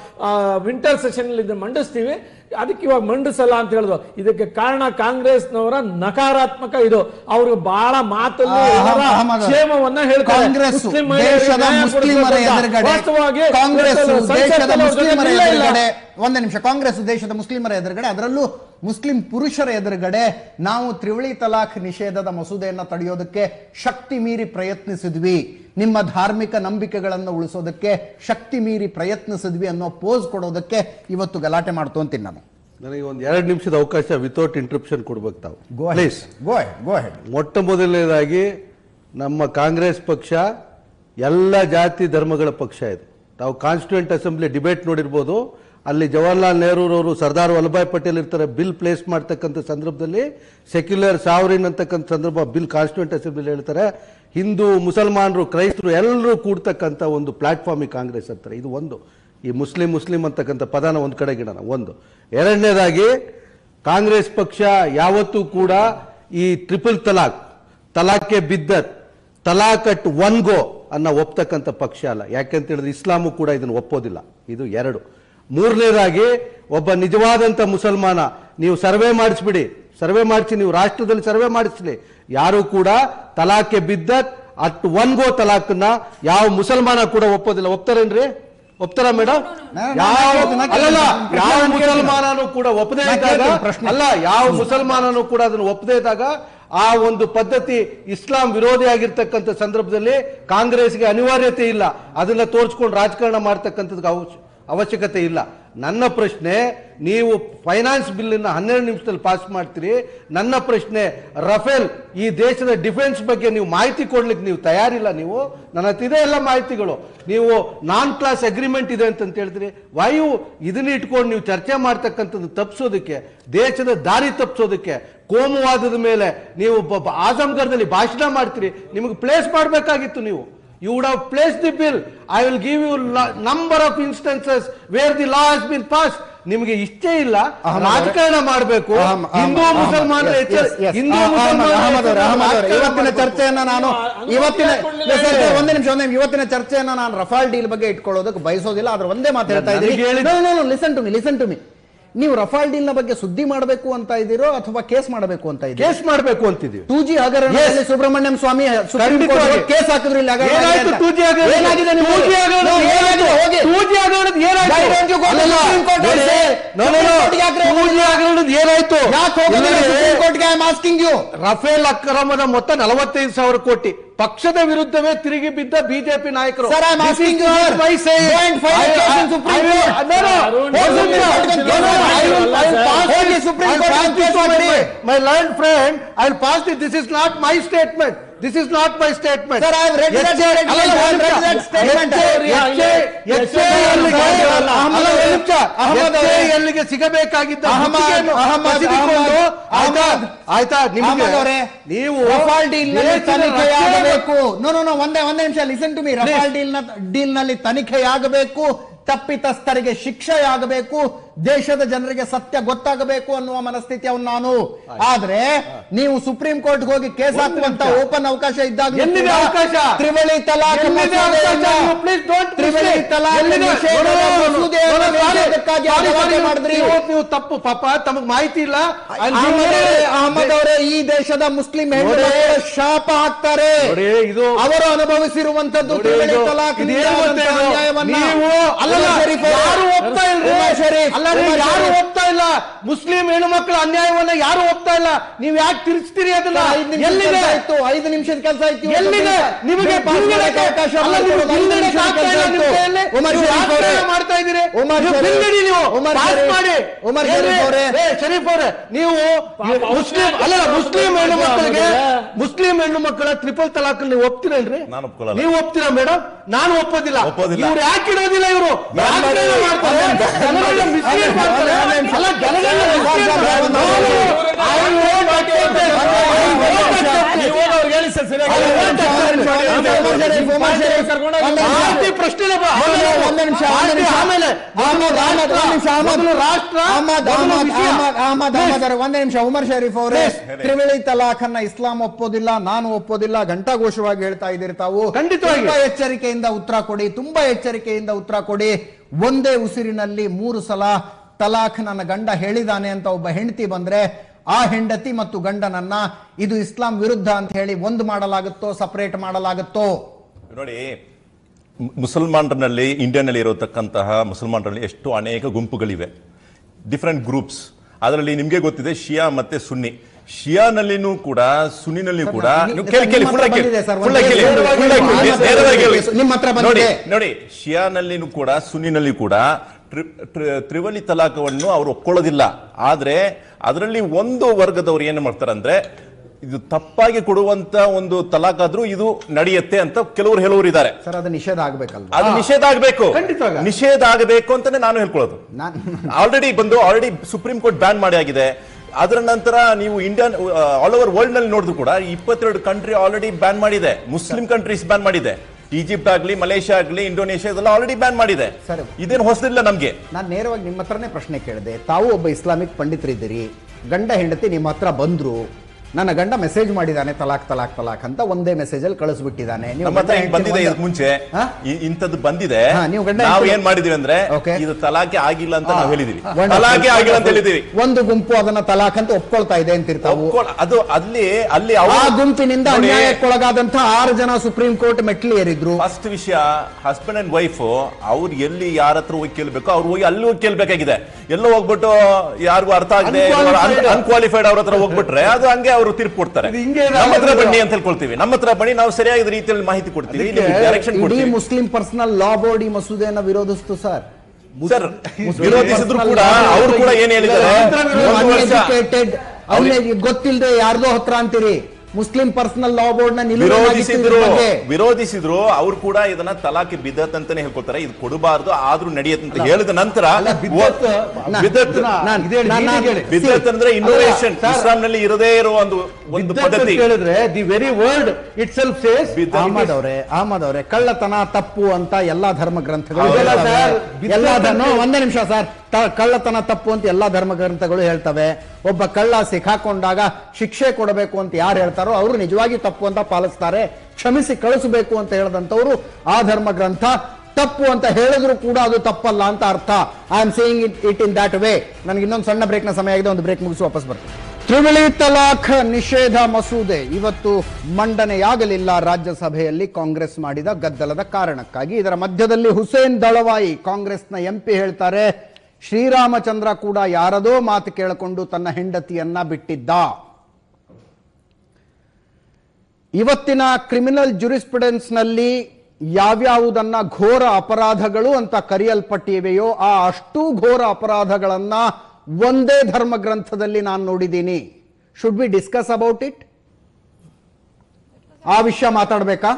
ವಿಂಟರ್ ಸೆಷನ್ ಇದನ್ನ ಮಂಡಿಸ್ತೀವಿ ಅದಕ್ಕೆ ಇವಾಗ ಮಂಡಿಸಲ್ಲ ಅಂತ ಹೇಳಿದ್ರು ಇದಕ್ಕೆ ಕಾರಣ ಕಾಂಗ್ರೆಸ್ನವರ ನಕಾರಾತ್ಮಕ ಇದು ಅವರು ಬಹಳ ಮಾತಲ್ಲಿ ಆ, ಎಲ್ಲರ ಅಹಮದ್ ಅವರೇ, ಕ್ಷೇಮವನ್ನ ಹೇಳ್ತಾರೆ ಕಾಂಗ್ರೆಸ್ ಮುಸ್ಲಿಂ ಮಹಿಳೆಯರಿಗೆ ದೇಶದ ನ್ಯಾಯ ಮುಸ್ಲಿಮರ ಕೊಡಿಸಬೇಕು ಅಂತ. ಎದುರುಗಡೆ ವಾಸ್ತವವಾಗಿ ಕಾಂಗ್ರೆಸ್ ಇವತ್ತು ದೇಶದ ಸಂಸತ್ತಲ್ಲಿ ಅವ್ರ ಮುಸ್ಲಿಮರ ಜೊತೆ ಇಲ್ಲ, ಇಲ್ಲ. ಎದುರುಗಡೆ ಒಂದೇ ನಿಮಿಷ ಕಾಂಗ್ರೆಸ್ ದೇಶದ ಮುಸ್ಲಿಮರ ಎದುರುಗಡೆ ಅದರಲ್ಲೂ ಮುಸ್ಲಿಂ ಪುರುಷರ ಎದುರುಗಡೆ ನಾವು ತ್ರಿವಳಿ ತಲಾಖ್ ನಿಷೇಧದ ಮಸೂದೆಯನ್ನ ತಡೆಯೋದಕ್ಕೆ ಶಕ್ತಿ ಮೀರಿ ಪ್ರಯತ್ನಿಸಿದ್ವಿ ನಿಮ್ಮ ಧಾರ್ಮಿಕ ನಂಬಿಕೆಗಳನ್ನು ಉಳಿಸೋದಕ್ಕೆ ಶಕ್ತಿ ಮೀರಿ ಪ್ರಯತ್ನಿಸಿದ್ವಿ ಅನ್ನೋ ಪೋಸ್ ಕೊಡೋದಕ್ಕೆ ಇವತ್ತು ಗಲಾಟೆ ಮಾಡ್ತು ಅಂತೀನಿ ನಾನು ನನಗೆ ಒಂದು ಎರಡು ನಿಮಿಷದ ಅವಕಾಶ ವಿತೌಟ್ ಇಂಟ್ರಪ್ಷನ್ ಕೊಡ್ಬೇಕು ತಾವು ಪ್ಲೀಸ್ ಗೋ ಗೋ ಹೆಡ್ ಮೊಟ್ಟ ಮೊದಲನೇದಾಗಿ ನಮ್ಮ ಕಾಂಗ್ರೆಸ್ ಪಕ್ಷ ಎಲ್ಲ ಜಾತಿ ಧರ್ಮಗಳ ಪಕ್ಷ ಇದು ತಾವು ಕಾನ್ಸ್ಟಿಟ್ಯೂಂಟ್ ಅಸೆಂಬ್ಲಿ ಡಿಬೇಟ್ ನೋಡಿರ್ಬೋದು ಅಲ್ಲಿ ಜವಾಹರ್ಲಾಲ್ ನೆಹರೂರವರು ಸರ್ದಾರ್ ವಲ್ಲಭಾಯ್ ಪಟೇಲ್ ಇರ್ತಾರೆ ಬಿಲ್ ಪ್ಲೇಸ್ ಮಾಡ್ತಕ್ಕಂಥ ಸಂದರ್ಭದಲ್ಲಿ ಸೆಕ್ಯುಲರ್ ಸಾವರಿನ್ ಅಂತಕ್ಕಂಥ ಸಂದರ್ಭ ಬಿಲ್ ಕಾನ್ಸ್ಟಿಟ್ಯೂಂಟ್ ಅಸೆಂಬ್ಲಿ ಹೇಳ್ತಾರೆ ಹಿಂದೂ ಮುಸಲ್ಮಾನರು ಕ್ರೈಸ್ತರು ಎಲ್ಲರೂ ಕೂಡ್ತಕ್ಕಂಥ ಒಂದು ಪ್ಲಾಟ್ಫಾರ್ಮ್ ಈ ಕಾಂಗ್ರೆಸ್ ಅಂತಾರೆ ಇದು ಒಂದು ಈ ಮುಸ್ಲಿಂ ಮುಸ್ಲಿಂ ಅಂತಕ್ಕಂಥ ಪದನ ಒಂದು ಕಡೆಗಿಡೋಣ ಒಂದು ಎರಡನೇದಾಗಿ ಕಾಂಗ್ರೆಸ್ ಪಕ್ಷ ಯಾವತ್ತೂ ಕೂಡ ಈ ಟ್ರಿಪಲ್ ತಲಾಕ್ ತಲಾಕ್ಕೆ ಬಿದ್ದತ್ ತಲಾಕ್ ಅಟ್ ಒನ್ ಗೋ ಅನ್ನ ಒಪ್ತಕ್ಕಂಥ ಪಕ್ಷ ಅಲ್ಲ ಯಾಕೆಂತ ಹೇಳಿದ್ರೆ ಇಸ್ಲಾಮು ಕೂಡ ಇದನ್ನು ಒಪ್ಪೋದಿಲ್ಲ ಇದು ಎರಡು ಮೂರನೇದಾಗಿ ಒಬ್ಬ ನಿಜವಾದಂಥ ಮುಸಲ್ಮಾನ ನೀವು ಸರ್ವೆ ಮಾಡಿಸ್ಬಿಡಿ ಸರ್ವೆ ಮಾಡಿಸಿ ನೀವು ರಾಷ್ಟ್ರದಲ್ಲಿ ಸರ್ವೆ ಮಾಡಿಸ್ಲಿ ಯಾರು ಕೂಡ ತಲಾಕ್ಕೆ ಬಿದ್ದತ್ ಅಟ್ ಒನ್ ಗೋ ತಲಾಕ್ನ ಯಾವ ಮುಸಲ್ಮಾನ ಕೂಡ ಒಪ್ಪೋದಿಲ್ಲ ಒಪ್ತಾರೇನ್ರಿ ಒಪ್ತಾರ ಮೇಡಮ್ ನಾನು- ಯಾವ ನಾನು ಕೇಳ್ತೀನಿ, ಅಲ್ಲಲ್ಲ ನಾನು ಯಾವ ಕೇಳ್ತೀನಿ. ಮುಸಲ್ಮಾನನು ಕೂಡ ಒಪ್ಪದೇ ನಾನು ಇದ್ದಾಗ ಕೇಳ್ತೀನಿ ಪ್ರಶ್ನೆ. ಅಲ್ಲ ಯಾವ ಮುಸಲ್ಮಾನನು ಕೂಡ ಅದನ್ನು ಒಪ್ಪದೇ ಇದ್ದಾಗ ಆ ಒಂದು ಪದ್ಧತಿ ಇಸ್ಲಾಂ ವಿರೋಧಿಯಾಗಿರ್ತಕ್ಕಂಥ ಸಂದರ್ಭದಲ್ಲಿ ಕಾಂಗ್ರೆಸ್ಗೆ ಅನಿವಾರ್ಯತೆ ಇಲ್ಲ ಅದನ್ನ ತೋರಿಸ್ಕೊಂಡು ರಾಜಕಾರಣ ಮಾಡ್ತಕ್ಕಂಥದ್ದು ಅವಶ್ಯ ಅವಶ್ಯಕತೆ ಇಲ್ಲ ನನ್ನ ಪ್ರಶ್ನೆ ನೀವು ಫೈನಾನ್ಸ್ ಬಿಲ್ಲನ್ನು ಹನ್ನೆರಡು ನಿಮಿಷದಲ್ಲಿ ಪಾಸ್ ಮಾಡ್ತೀರಿ ನನ್ನ ಪ್ರಶ್ನೆ ರಫೇಲ್ ಈ ದೇಶದ ಡಿಫೆನ್ಸ್ ಬಗ್ಗೆ ನೀವು ಮಾಹಿತಿ ಕೊಡ್ಲಿಕ್ಕೆ ನೀವು ತಯಾರಿಲ್ಲ ನೀವು ನನ್ನ ಹತ್ರ ಇದೆ ಎಲ್ಲ ಮಾಹಿತಿಗಳು ನೀವು ನಾನ್ ಕ್ಲಾಸ್ ಅಗ್ರಿಮೆಂಟ್ ಇದೆ ಅಂತ ಹೇಳ್ತೀರಿ ವಾಯು ಇದನ್ನ ಇಟ್ಕೊಂಡು ನೀವು ಚರ್ಚೆ ಮಾಡ್ತಕ್ಕಂಥದ್ದು ತಪ್ಪಿಸೋದಕ್ಕೆ ದೇಶದ ದಾರಿ ತಪ್ಪಿಸೋದಕ್ಕೆ ಕೋಮುವಾದದ ಮೇಲೆ ನೀವು ಬ- ಬ- ಆಜಮ್ಗಢದಲ್ಲಿ ಭಾಷಣ ಮಾಡ್ತೀರಿ ನಿಮಗೆ ಪ್ಲೇಸ್ ಮಾಡಬೇಕಾಗಿತ್ತು ನೀವು you would have place the bill I will give you number of instances where the law has been pass ನಿಮಗೆ ಇಷ್ಟೇ ಇಲ್ಲ ಅಹಮದ್ ಅವರೇ. ರಾಜಕಾರಣ ಮಾಡಬೇಕು ಅಹಮ್- ಅಹಮ್- ಹಿಂದೂ ಅಹಮದ್, ಮುಸಲ್ಮಾನರ yes, ಎಚ್ಚರ- yes, yes. ಹಿಂದೂ ಅಹಮದ್, ಮುಸಲ್ಮಾನರ ಅಹಮದ್ ಅವರೇ, ಅಹಮದ್ ಅವರೇ, ರಾಜಕಾರಣ ಇವತ್ತಿನ ಮಾಡ್ಬೇಕು. ಚರ್ಚೆಯನ್ನ ನಾನು ಅನುಮತಿ ಇವತ್ತಿನ ಹಾಕ್ಕೊಳ್ಳಿಲ್ಲ. ಸರ್, ಸರ್, ಒಂದೇ ನಿಮಿಷ ಒಂದೇ ನಿಮಿಷ. ಇವತ್ತಿನ ಚರ್ಚೆಯನ್ನ ನಾನು ರಫಾಲ್ ಡೀಲ್ ಬಗ್ಗೆ ಇಟ್ಕೊಳ್ಳೋದಕ್ಕೆ ಬಯಸೋದಿಲ್ಲ ಆದ್ರೆ ಒಂದೇ ಮಾತು ಹೇಳ್ತಾ ನನಗೆ ಇದ್ದೀನಿ ಹೇಳಿದ್ದು- listen to me listen to me ನೀವು ರಫಾಲ್ ಡೀಲ್ ನ ಬಗ್ಗೆ ಸುದ್ದಿ ಮಾಡಬೇಕು ಅಂತ ಇದ್ದೀರೋ ಅಥವಾ ಕೇಸ್ ಮಾಡಬೇಕು ಅಂತ ಇದ್ದೀರೋ ಕೇಸ್ ಮಾಡ್ಬೇಕು ಅಂತಿದೀವಿ ಟೂ ಜಿ ಹಗರಣದಲ್ಲಿ ಸುಬ್ರಹ್ಮಣ್ಯಂ ಸ್ವಾಮಿ ಸುಪ್ರೀಂ ಕೋರ್ಟ್ ಖಂಡಿತವಾಗಿ. ಕೇಸ್ ಹಾಕಿದ್ರು ಇಲ್ಲಿ ಹಗರಣ ಆಗಿದೆ ಏನಾಯ್ತು ಅಂತ. 2G ಹಗರಣ? ಏನಾಗಿದೆ ನಿಮ್ಮಲ್ಲಿ? 2G ಹಗರಣ No, ಏನಾಗಿದೆ? ಹೋಗಿ. 2G ಹಗರಣದ ಏನಾಯ್ತು? Why don't you go to ಅಲ್ಲಲ್ಲ, Supreme Court and ನೋಡಿ, say, no, no, no. Supreme Court ಗೆ ಯಾಕ್ರೆ 2G ಹಗರಣದ ಏನಾಯ್ತು ಯಾಕೆ ಹೋಗೋದಿಲ್ಲ ಇಲ್ಲಿ ಸುಪ್ರೀಂ ಕೋರ್ಟ್ಗೆ I am asking you Rafale ಅಕ್ರಮದ ಮೊತ್ತ ನಲವತ್ತೈದು ಸಾವಿರ ಕೋಟಿ ಪಕ್ಷದ ವಿರುದ್ಧವೇ ತಿರುಗಿ ಬಿದ್ದ ಬಿಜೆಪಿ ನಾಯಕರು Sir, I'm This asking is you, not sir. my saying. Go and file a I- case in I- Supreme I will- Court. no, no. Arun, Hold on, Arun, sir. Arun, No, no, I will- I will Arun, pass Arun, this- Supreme I'll Court pass will this case on ಮಾಡಿ. my- My learned friend, I'll pass this. This is not my statement. This is not my statement. Sir, I have read that HA statement. ಅಲ್ಲ, I have ಒಂದು read ನಿಮಿಷ. that statement. HA HA HA ಎಲ್ಲಿಗೆ- ಅಲ್ಲ, ಅಲ್ಲ, ಒಂದು ನಿಮಿಷ. ಅಹಮದ್ ಅವರೇ. HA ಎಲ್ಲಿಗೆ ಸಿಗಬೇಕಾಗಿದ್ದ ಅಹಮದ್, ಗುತ್ತಿಗೆಯನ್ನು ಅಹಮದ್, ಕಸಿದುಕೊಂಡು, ಅಹಮದ್, ಆಯ್ತಾ ಆಯ್ತಾ ನಿಮಗೆ ಅಹಮದ್ ಅವರೇ ನೀವು ರಫಾಲ್ ಡೀಲ್ ನಲ್ಲಿ ದೇಶದ ತನಿಖೆಯಾಗಬೇಕು ನೋ ನೋ ನೋ ಒಂದೇ ಒಂದೇ ನಿಮಿಷ listen to me Rafale deal ನ ಡೀಲ್ ನಲ್ಲಿ ತನಿಖೆಯಾಗಬೇಕು ತಪ್ಪಿತಸ್ಥರಿಗೆ ಶಿಕ್ಷೆಯಾಗಬೇಕು ದೇಶದ ಜನರಿಗೆ ಸತ್ಯ ಗೊತ್ತಾಗಬೇಕು ಅನ್ನುವ ಮನಸ್ಥಿತಿಯನ್ನು ನಾನು ಆದ್ರೆ ನೀವು ಸುಪ್ರೀಂ ಕೋರ್ಟ್ ಹೋಗಿ ಕೇಸ್ ಒಂದು ಹಾಕುವಂತ ನಿಮಿಷ. ಓಪನ್ ಅವಕಾಶ ಇದ್ದಾಗ ಎಲ್ಲಿದೆ ಅವಕಾಶ? ತ್ರಿವಳಿ ತಲಾಖ್ ಎಲ್ಲಿದೆ ಮಸೂದೆಯನ್ನ- ಅವಕಾಶ? You please don't ತ್ರಿವಳಿ mistake. ತಲಾಖ್ ಎಲ್ಲಿದೆ? ನಿಷೇಧದ No, no, no, no. ಮಸೂದೆಯನ್ನ No, no, sorry. ನಿಷೇಧಕ್ಕಾಗಿ Sorry, ಅಗತ್ಯ sorry. ಮಾಡಿದ್ರಿ ನೀವು- ನೀವು ತಪ್ಪು ಪಾಪ ತಮಗ್ ಮಾಹಿತಿ ಇಲ್ಲ I'll give ಅಹಮದ್ you- ಅವರೇ ಅಹಮದ್ ಅವರೇ ಈ ದೇಶದ ಮುಸ್ಲಿಂ ಹೆಣ್ಣು ನೋಡಿ. ಮಕ್ಕಳ ಶಾಪ ಹಾಕ್ತಾರೆ ನೋಡಿ, ಇದು ಅವರು ಅನುಭವಿಸಿರುವಂತದ್ದು ನೋಡಿ, ತ್ರಿವಳಿ ಇದು- ತಲಾಖ್ ಇದು ಏನು ಗೊತ್ತಾ ಇದು? ಅನ್ಯಾಯವನ್ನ ನೀವು ಅಲ್ಲಲ್ಲ, ಉಮರ್ ಶರೀಫ್ ಅವರೇ, ಯಾರು ಒಪ್ತಾ ಇಲ್ರಿ? ಉಮರ್ ಶರೀಫ್, ಅಲ್ಲ ರೀ, ಉಮರ್ ಯಾರು ಶರೀಫ್. ಒಪ್ತಾ ಇಲ್ಲ ಮುಸ್ಲಿಂ ಹೆಣ್ಣುಮಕ್ಕಳ ಅನ್ಯಾಯವನ್ನ ಯಾರು ಒಪ್ತಾ ಇಲ್ಲ ನೀವು ಯಾಕೆ ತಿರ್ಸ್ತೀರಿ ಅದನ್ನ ಐದು ನಿಮಿಷದ ಎಲ್ಲಿದೆ ಕೆಲಸ ಇತ್ತು ಐದು ನಿಮಿಷದ ಕೆಲಸ ಇತ್ತು ಎಲ್ಲಿದೆ ನಿಮಗೆ ಪಾಸ್ ಬಿಲ್ ಮಾಡಕ್ಕೆ ಇಡಕ್ಕೆ ಅವಕಾಶ ಅಲ್ಲ ನೀವು ಮಾಡಿಕೊಡೋದು ಬಿಲ್ ಐದು ಇಡಕ್ಕೆ ನಿಮಿಷದ ಆಗ್ತಾ ಇಲ್ಲ ಕೆಲಸ ನಿಮ್ಮ ಇತ್ತು. ಕೈಯಲ್ಲಿ. ಉಮರ್ ನೀವು ಶರೀಫ್ ಅವರೇ, ರಾಜಕಾರಣ ಮಾಡ್ತಾ ಇದ್ದೀರಿ ಉಮರ್ ನೀವು ಶರೀಫ್, ಬಿಲ್ ಇಡಿ ನೀವು ಉಮರ್ ಪಾಸ್ ಶರೀಫ್, ಮಾಡಿ ಉಮರ್ ಏನ್ರಿ? ಶರೀಫ್ ಅವರೇ. ಏ, ಶರೀಫ್ ಅವರೇ ನೀವು ಪಾಪ ಮುಸ್ಲಿಂ ಅವ್ರು ಅಲ್ಲ ಮುಸ್ಲಿಂ ಹೆಣ್ಣು ಮಕ್ಕಳಿಗೆ ಅವ್ರಿಗೆ ಮುಸ್ಲಿಂ ಹೆಣ್ಣು ಮಕ್ಕಳ ಟ್ರಿಪಲ್ ತಲಾಕ್ ನೀವು ಒಪ್ತೀರಲ್ರಿ ನಾನು ಒಪ್ಕೊಳ್ಳಲ್ಲ. ನೀವು ಒಪ್ತೀರಾ ಮೇಡಮ್ ನಾನು ಒಪ್ಪೋದಿಲ್ಲ ಒಪ್ಪೋದಿಲ್ಲ. ಇವ್ರು ಯಾಕೆ ಇಡೋದಿಲ್ಲ ಇವರು ಬ್ಯಾನ್ ಮಾಡಿ. ಮಾಡ್ತಾರೆ ಜನಗಳನ್ನ mislead ಮಾಡ್ತಾರೆ. ಅಲ್ಲ ಜನಗಳನ್ನ mislead ಮಾಡ್ತಾರೆ. No, I won't accept it. I won't accept it. ನೀವು ಹೋಗಿ ಅವ್ರಿಗೆ ಹೇಳಿ ಸರ್ ಸರಿಯಾಗಿ ಅವ್ರು ಹೇಳ್ತಾ ಇದ್ದಾರೆ. ಉಮರ್ ಶರೀಫ್, ಉಮರ್ ಶರೀಫ್, ಕರ್ಕೊಂಡು ಹೋಗಿ ಒಂದು ನಿಮಿಷ. ಪಾರ್ಟಿ ಪ್ರಶ್ನೆ ಬಾ. ಒಂದು ನಿಮಿಷ, ಒಂದು ನಿಮಿಷ, ಒಂದು ನಿಮಿಷ. ಆಮೇಲೆ ಅಹಮದ್, ಅಹಮದ್, ಒಂದು ನಿಮಿಷ, ಅಹಮದ್. ಮೊದಲು ರಾಷ್ಟ್ರ, ಅಹಮದ್, ಮೊದಲು ಅಹಮದ್, ವಿಷಯ. ಅಹಮದ್, ಅಹಮದ್, ಅಹಮದ್ ಅವರೇ, ಒಂದೇ ನಿಮಿಷ ಉಮರ್ ಶರೀಫ್ ಅವರೇ Yes. ತ್ರಿವಳಿ ತಲಾಖನ್ನ ಇಸ್ಲಾಂ ಒಪ್ಪೋದಿಲ್ಲ ನಾನು ಒಪ್ಪೋದಿಲ್ಲ ಘಂಟಾಘೋಷವಾಗಿ ಹೇಳ್ತಾ ಇದ್ದೀರಿ ತಾವು ಖಂಡಿತವಾಗಿ. ತುಂಬಾ ಎಚ್ಚರಿಕೆಯಿಂದ ಉತ್ತರ ಕೊಡಿ ತುಂಬಾ ಎಚ್ಚರಿಕೆಯಿಂದ ಉತ್ತರ ಕೊಡಿ ಒಂದೇ ಉಸಿರಿನಲ್ಲಿ ಮೂರು ಸಲ ತಲಾಖ್ ನನ್ನ ಗಂಡ ಹೇಳಿದಾನೆ ಅಂತ ಒಬ್ಬ ಹೆಂಡತಿ ಬಂದ್ರೆ ಆ ಹೆಂಡತಿ ಮತ್ತು ಗಂಡನನ್ನ ಇದು ಇಸ್ಲಾಂ ವಿರುದ್ಧ ಅಂತ ಹೇಳಿ ಒಂದು ಮಾಡಲಾಗುತ್ತೋ ಸಪರೇಟ್ ಮಾಡಲಾಗುತ್ತೋ ನೋಡಿ ಮು- ಮುಸಲ್ಮಾನರಲ್ಲಿ ಇಂಡಿಯಾನಲ್ಲಿ ಇರತಕ್ಕಂತಹ ಮುಸಲ್ಮಾನರಲ್ಲಿ ಎಷ್ಟು ಅನೇಕ ಗುಂಪುಗಳಿವೆ ಡಿಫ್ರೆಂಟ್ ಗ್ರೂಪ್ಸ್ ಅದರಲ್ಲಿ ನಿಮಗೆ ಗೊತ್ತಿದೆ ಶಿಯಾ ಮತ್ತೆ ಸುನ್ನಿ ಶಿಯಾನಲ್ಲಿನೂ ಕೂಡ ಸುನ್ನಿನಲ್ಲಿ ಕೂಡ ನಿ- ನೀವು ಕೇಳಿ ಕೇಳಿ ನಿಮ್ಮ full ಆಗಿ ಹತ್ರ ಕೇಳಿ, ಬಂದಿದೆ ಸರ್, full ಒಂದು ಆಗಿ ಕೇಳಿ, ನೇರವಾಗಿ full ಆಗಿ ಕೇಳಿ, ನಿಮ್ಮ ಹತ್ರ ನೇರವಾಗಿ ಕೇಳಿ. ಬಂದಿದೆ. ನಿಮ್ಮ ಹತ್ರ ನೋಡಿ ಬಂದಿದೆ. ನೋಡಿ ಶಿಯಾನಲ್ಲಿನೂ ಕೂಡ ಸುನ್ನಿನಲ್ಲಿ ಕೂಡ ಟ್ರಿ- ಟ್ರಿ- ತ್ರಿವಳಿ ತಲಾಖವನ್ನು ಅವರು ಒಪ್ಕೊಳ್ಳೋದಿಲ್ಲ ಆದ್ರೆ ಅದರಲ್ಲಿ ಒಂದು ವರ್ಗದವ್ರು ಏನು ಮಾಡ್ತಾರೆ ಅಂದ್ರೆ ಇದು ತಪ್ಪಾಗಿ ಕೊಡುವಂತ ಒಂದು ತಲಾಖ್ ಆದ್ರೂ ಇದು ನಡೆಯುತ್ತೆ ಅಂತ ಕೆಲವರು ಹೇಳುವವರು ಇದ್ದಾರೆ ಸರ್ ಅದು ನಿಷೇಧ ಆಗ್ಬೇಕಲ್ವಾ ಅದು ನಿಷೇಧ ಆಗಬೇಕು ಖಂಡಿತವಾಗ. ನಿಷೇಧ ಆಗಬೇಕು ಅಂತಾನೆ ನಾನು ಹೇಳ್ಕೊಳ್ಳೋದು ನಾನ್ ಆಲ್ರೆಡಿ ಬಂದು ಆಲ್ರೆಡಿ ಸುಪ್ರೀಂ ಕೋರ್ಟ್ ಬ್ಯಾನ್ ಮಾಡಿ ಆಗಿದೆ ಅದರ ನಂತರ ನೀವು ಇಂಡಿಯನ್ ಆಲ್ ಓವರ್ ವರ್ಲ್ಡ್ ನಲ್ಲಿ ನೋಡಿದ್ರು ಕೂಡ ಇಪ್ಪತ್ತೆರಡು ಕಂಟ್ರಿ ಆಲ್ರೆಡಿ ಬ್ಯಾನ್ ಮಾಡಿದೆ ಮುಸ್ಲಿಂ ಕಂಟ್ರೀಸ್ ಬ್ಯಾನ್ ಮಾಡಿದೆ ಈಜಿಪ್ಟ್ ಆಗ್ಲಿ ಮಲೇಷ್ಯಾ ಆಗ್ಲಿ ಇಂಡೋನೇಷ್ಯಾ ಇದೆಲ್ಲ ಆಲ್ರೆಡಿ ಬ್ಯಾನ್ ಮಾಡಿದೆ ಸರಿ. ಇದೇನು ಹೊಸದಿಲ್ಲ ನಮ್ಗೆ ನಾನು ನೇರವಾಗಿ ನಿಮ್ಮ ಹತ್ರನೇ ಪ್ರಶ್ನೆ ಕೇಳಿದೆ ತಾವು ಒಬ್ಬ ಇಸ್ಲಾಮಿಕ್ ಪಂಡಿತರಿದ್ದೀರಿ ಗಂಡ ಹೆಂಡತಿ ನಿಮ್ಮ ಹತ್ರ ಬಂದ್ರು ನನ್ನ ಗಂಡ ಮೆಸೇಜ್ ಮಾಡಿದಾನೆ ತಲಾಕ್ ತಲಾಕ್ ತಲಾಕ್ ಅಂತ ಒಂದೇ ಮೆಸೇಜ್ ಅಲ್ಲಿ ಕಳಿಸ್ಬಿಟ್ಟಿದ್ದಾನೆ ನೀವು ನಮ್ಮ ಹತ್ರ ಗಂಡ ಹಿಂಗ್ ಬಂದಿದೆ ಹೆಂಡ್ತಿ ಇದಕ್ಕೆ ಮುಂಚೆ ಹಾ? ಇ- ಇಂಥದ್ದು ಬಂದಿದೆ ಹಾ, ನೀವು ಗಂಡ ನಾವು ಹೆಂಡ್ತಿ- ಏನ್ ಮಾಡಿದೀವಿ ಅಂದ್ರೆ Okay. ಇದು ತಲಾಖೆ ಆಗಿಲ್ಲ ಅಂತ ನಾವು ಹೇಳಿದೀವಿ Wonderful, ತಲಾಖೆ ಆಗಿಲ್ಲ ಅಂತ ಹೇಳಿದೀವಿ ಒಂದು ಗುಂಪು ಅದನ್ನ ತಲಾಕ್ ಅಂತ ಒಪ್ಕೊಳ್ತಾ ಇದೆ ಅಂತಿರ್ತಾವು ಒಪ್ಕೊಳ್ಳ- ಅದು ಅಲ್ಲಿ ಅಲ್ಲಿ ಆ ಅವರು- ಗುಂಪಿನಿಂದ ನೋಡಿ, ಅನ್ಯಾಯಕ್ಕೊಳಗಾದಂತಹ ಆರು ಜನ ಸುಪ್ರೀಂ ಕೋರ್ಟ್ ಮೆಟ್ಲು ಏರಿದ್ರು ಫಸ್ಟ್ ವಿಷಯ ಹಸ್ಬೆಂಡ್ ಅಂಡ್ ವೈಫ್ ಅವ್ರು ಎಲ್ಲಿ ಯಾರ ಹತ್ರ ಹೋಗಿ ಕೇಳ್ಬೇಕು ಅವ್ರು ಹೋಗಿ ಅಲ್ಲಿ ಹೋಗಿ ಕೇಳ್ಬೇಕಾಗಿದೆ ಎಲ್ಲೋ ಹೋಗ್ಬಿಟ್ಟು ಯಾರಿಗೂ ಅರ್ಥ ಆಗದೆ Unqualified. ಅನ್ಕ್ವಾಲಿಫೈಡ್ ಅವ್ರ ಹತ್ರ ಹೋಗ್ಬಿಟ್ರೆ ಅದು ಹಂಗೆ ಅವರು ತೀರ್ಪು ಕೊಡ್ತಾರೆ ಇದು ಹಿಂಗೆ ಇದೆ ನಮ್ಮ ಹತ್ರ ಆಗೋದು. ಬನ್ನಿ ಅಂತ ಹೇಳ್ಕೊಳ್ತೀವಿ ನಮ್ಮ ಹತ್ರ ಬನ್ನಿ ನಾವು ಸರಿಯಾದ ರೀತಿಯಲ್ಲಿ ಮಾಹಿತಿ ಕೊಡ್ತೀವಿ ಅದಕ್ಕೆ ಡೈರೆಕ್ಷನ್ ಇಡೀ ಕೊಡ್ತೀವಿ ಮುಸ್ಲಿಂ ಪರ್ಸನಲ್ ಲಾ ಬೋರ್ಡ್ ಈ ಮಸೂದೆಯನ್ನ ವಿರೋಧಿಸ್ತು ಸರ್ ಸರ್ ವಿರೋಧಿಸಿದ್ರು ಕೂಡ ಅವ್ರು ಕೂಡ ಏನ್ ಹೇಳಿದ್ದಾರೆ ಒಂದು ವರ್ಷ ಅನ್ಎಜುಕೇಟೆಡ್ ಅವನಿಗೆ ಗೊತ್ತಿಲ್ಲದೆ ಯಾರ್ದೋ ಹತ್ರ ಅಂತೀರಿ ಮುಸ್ಲಿಂ ಪರ್ಸನಲ್ ಲಾ ಬೋರ್ಡ್ ನ ವಿರೋಧಿಸಿದ್ರು ನಿಲುವು ವಿರೋಧಿಸಿದ್ರು ಅವ್ರು ಕೂಡ ಇದನ್ನ ತಲಾಖಿ ಬಿದ್ದತ್ ಅಂತಾನೆ ಹೇಳ್ಕೊತಾರೆ ಇದು ಕೊಡಬಾರ್ದು ಆದ್ರೂ ನಡೆಯತ್ತೆ ಅಂತ ಹೇಳಿದ ನಂತರ ಬಿದ್ದತ್, ನಾ- ಬಿದ್ದತ್ ನಾನ್- ಇದೇ ಹೇಳಿ, ನಾನ್- ನೀವೇ ಹೇಳಿ. ಬಿದ್ದತ್ ಅಂದ್ರೆ ಇನ್ನೋವೇಷನ್ ಸರ್, ಇಸ್ಲಾಂ ನಲ್ಲಿ ಇರದೇ ಇರೋ ಒಂದು ಒಂದು ಬಿದ್ದತ್ ಅಂತ ಪದ್ಧತಿ ಹೇಳಿದ್ರೆ the very word itself says ಬಿದ್ದತ್ ಅಹಮದ್ ಅವರೇ ಅಹಮದ್ ಅವರೇ ಕಳ್ಳತನ ತಪ್ಪು ಅಂತ ಎಲ್ಲಾ ಧರ್ಮ ಗ್ರಂಥಗಳು ಹೌದಲ್ಲ ಹೇಳ್ತವೆ. ಸರ್? ಎಲ್ಲಾ ಬಿದ್ದತ್ ಧರ್ಮ ಅಂತ- ಒಂದೇ ನಿಮಿಷ ಸರ್ ತ- ಕಳ್ಳತನ ತಪ್ಪು ಅಂತ ಎಲ್ಲಾ ಧರ್ಮ ಗ್ರಂಥಗಳು ಹೇಳ್ತವೆ ಒಬ್ಬ ಕಳ್ಳ ಸಿಕ್ಕಾಕೊಂಡಾಗ ಶಿಕ್ಷೆ ಕೊಡಬೇಕು ಅಂತ ಯಾರು ಹೇಳ್ತಾರೋ ಅವರು ನಿಜವಾಗಿ ತಪ್ಪು ಅಂತ ಪಾಲಿಸ್ತಾರೆ ಕ್ಷಮಿಸಿ ಕಳಿಸಬೇಕು ಅಂತ ಹೇಳಿದಂತವ್ರು ಆ ಧರ್ಮ ಗ್ರಂಥ ತಪ್ಪು ಅಂತ ಹೇಳಿದ್ರು ಕೂಡ ಅದು ತಪ್ಪಲ್ಲ ಅಂತ ಅರ್ಥ I am saying it it in that way ನನಗೆ ಇನ್ನೊಂದು ಸಣ್ಣ ಬ್ರೇಕ್ನ ಸಮಯ ಆಗಿದೆ ಒಂದು ಬ್ರೇಕ್ ಮುಗಿಸಿ ವಾಪಸ್ ಬರ್ತೀನಿ ತ್ರಿವಳಿ ತಲಾಖ್ ನಿಷೇಧ ಮಸೂದೆ ಇವತ್ತು ಮಂಡನೆಯಾಗಲಿಲ್ಲ ರಾಜ್ಯಸಭೆಯಲ್ಲಿ ಕಾಂಗ್ರೆಸ್ ಮಾಡಿದ ಗದ್ದಲದ ಕಾರಣಕ್ಕಾಗಿ ಇದರ ಮಧ್ಯದಲ್ಲಿ ಹುಸೇನ್ ದಳವಾಯಿ ಕಾಂಗ್ರೆಸ್ನ ಎಂಪಿ ಹೇಳ್ತಾರೆ ಶ್ರೀರಾಮಚಂದ್ರ ಕೂಡ ಯಾರದೋ ಮಾತು ಕೇಳಿಕೊಂಡು ತನ್ನ ಹೆಂಡತಿಯನ್ನ ಬಿಟ್ಟಿದ್ದ ಇವತ್ತಿನ ಕ್ರಿಮಿನಲ್ ನಲ್ಲಿ ಯಾವ್ಯಾವುದನ್ನ ಘೋರ ಅಪರಾಧಗಳು ಅಂತ ಕರೆಯಲ್ಪಟ್ಟಿವೆಯೋ ಆ ಅಷ್ಟೂ ಘೋರ ಅಪರಾಧಗಳನ್ನ ಒಂದೇ ಧರ್ಮ ಗ್ರಂಥದಲ್ಲಿ ನಾನು ನೋಡಿದ್ದೀನಿ should be discuss about it ಆ ವಿಷಯ ಮಾತಾಡ್ಬೇಕಾ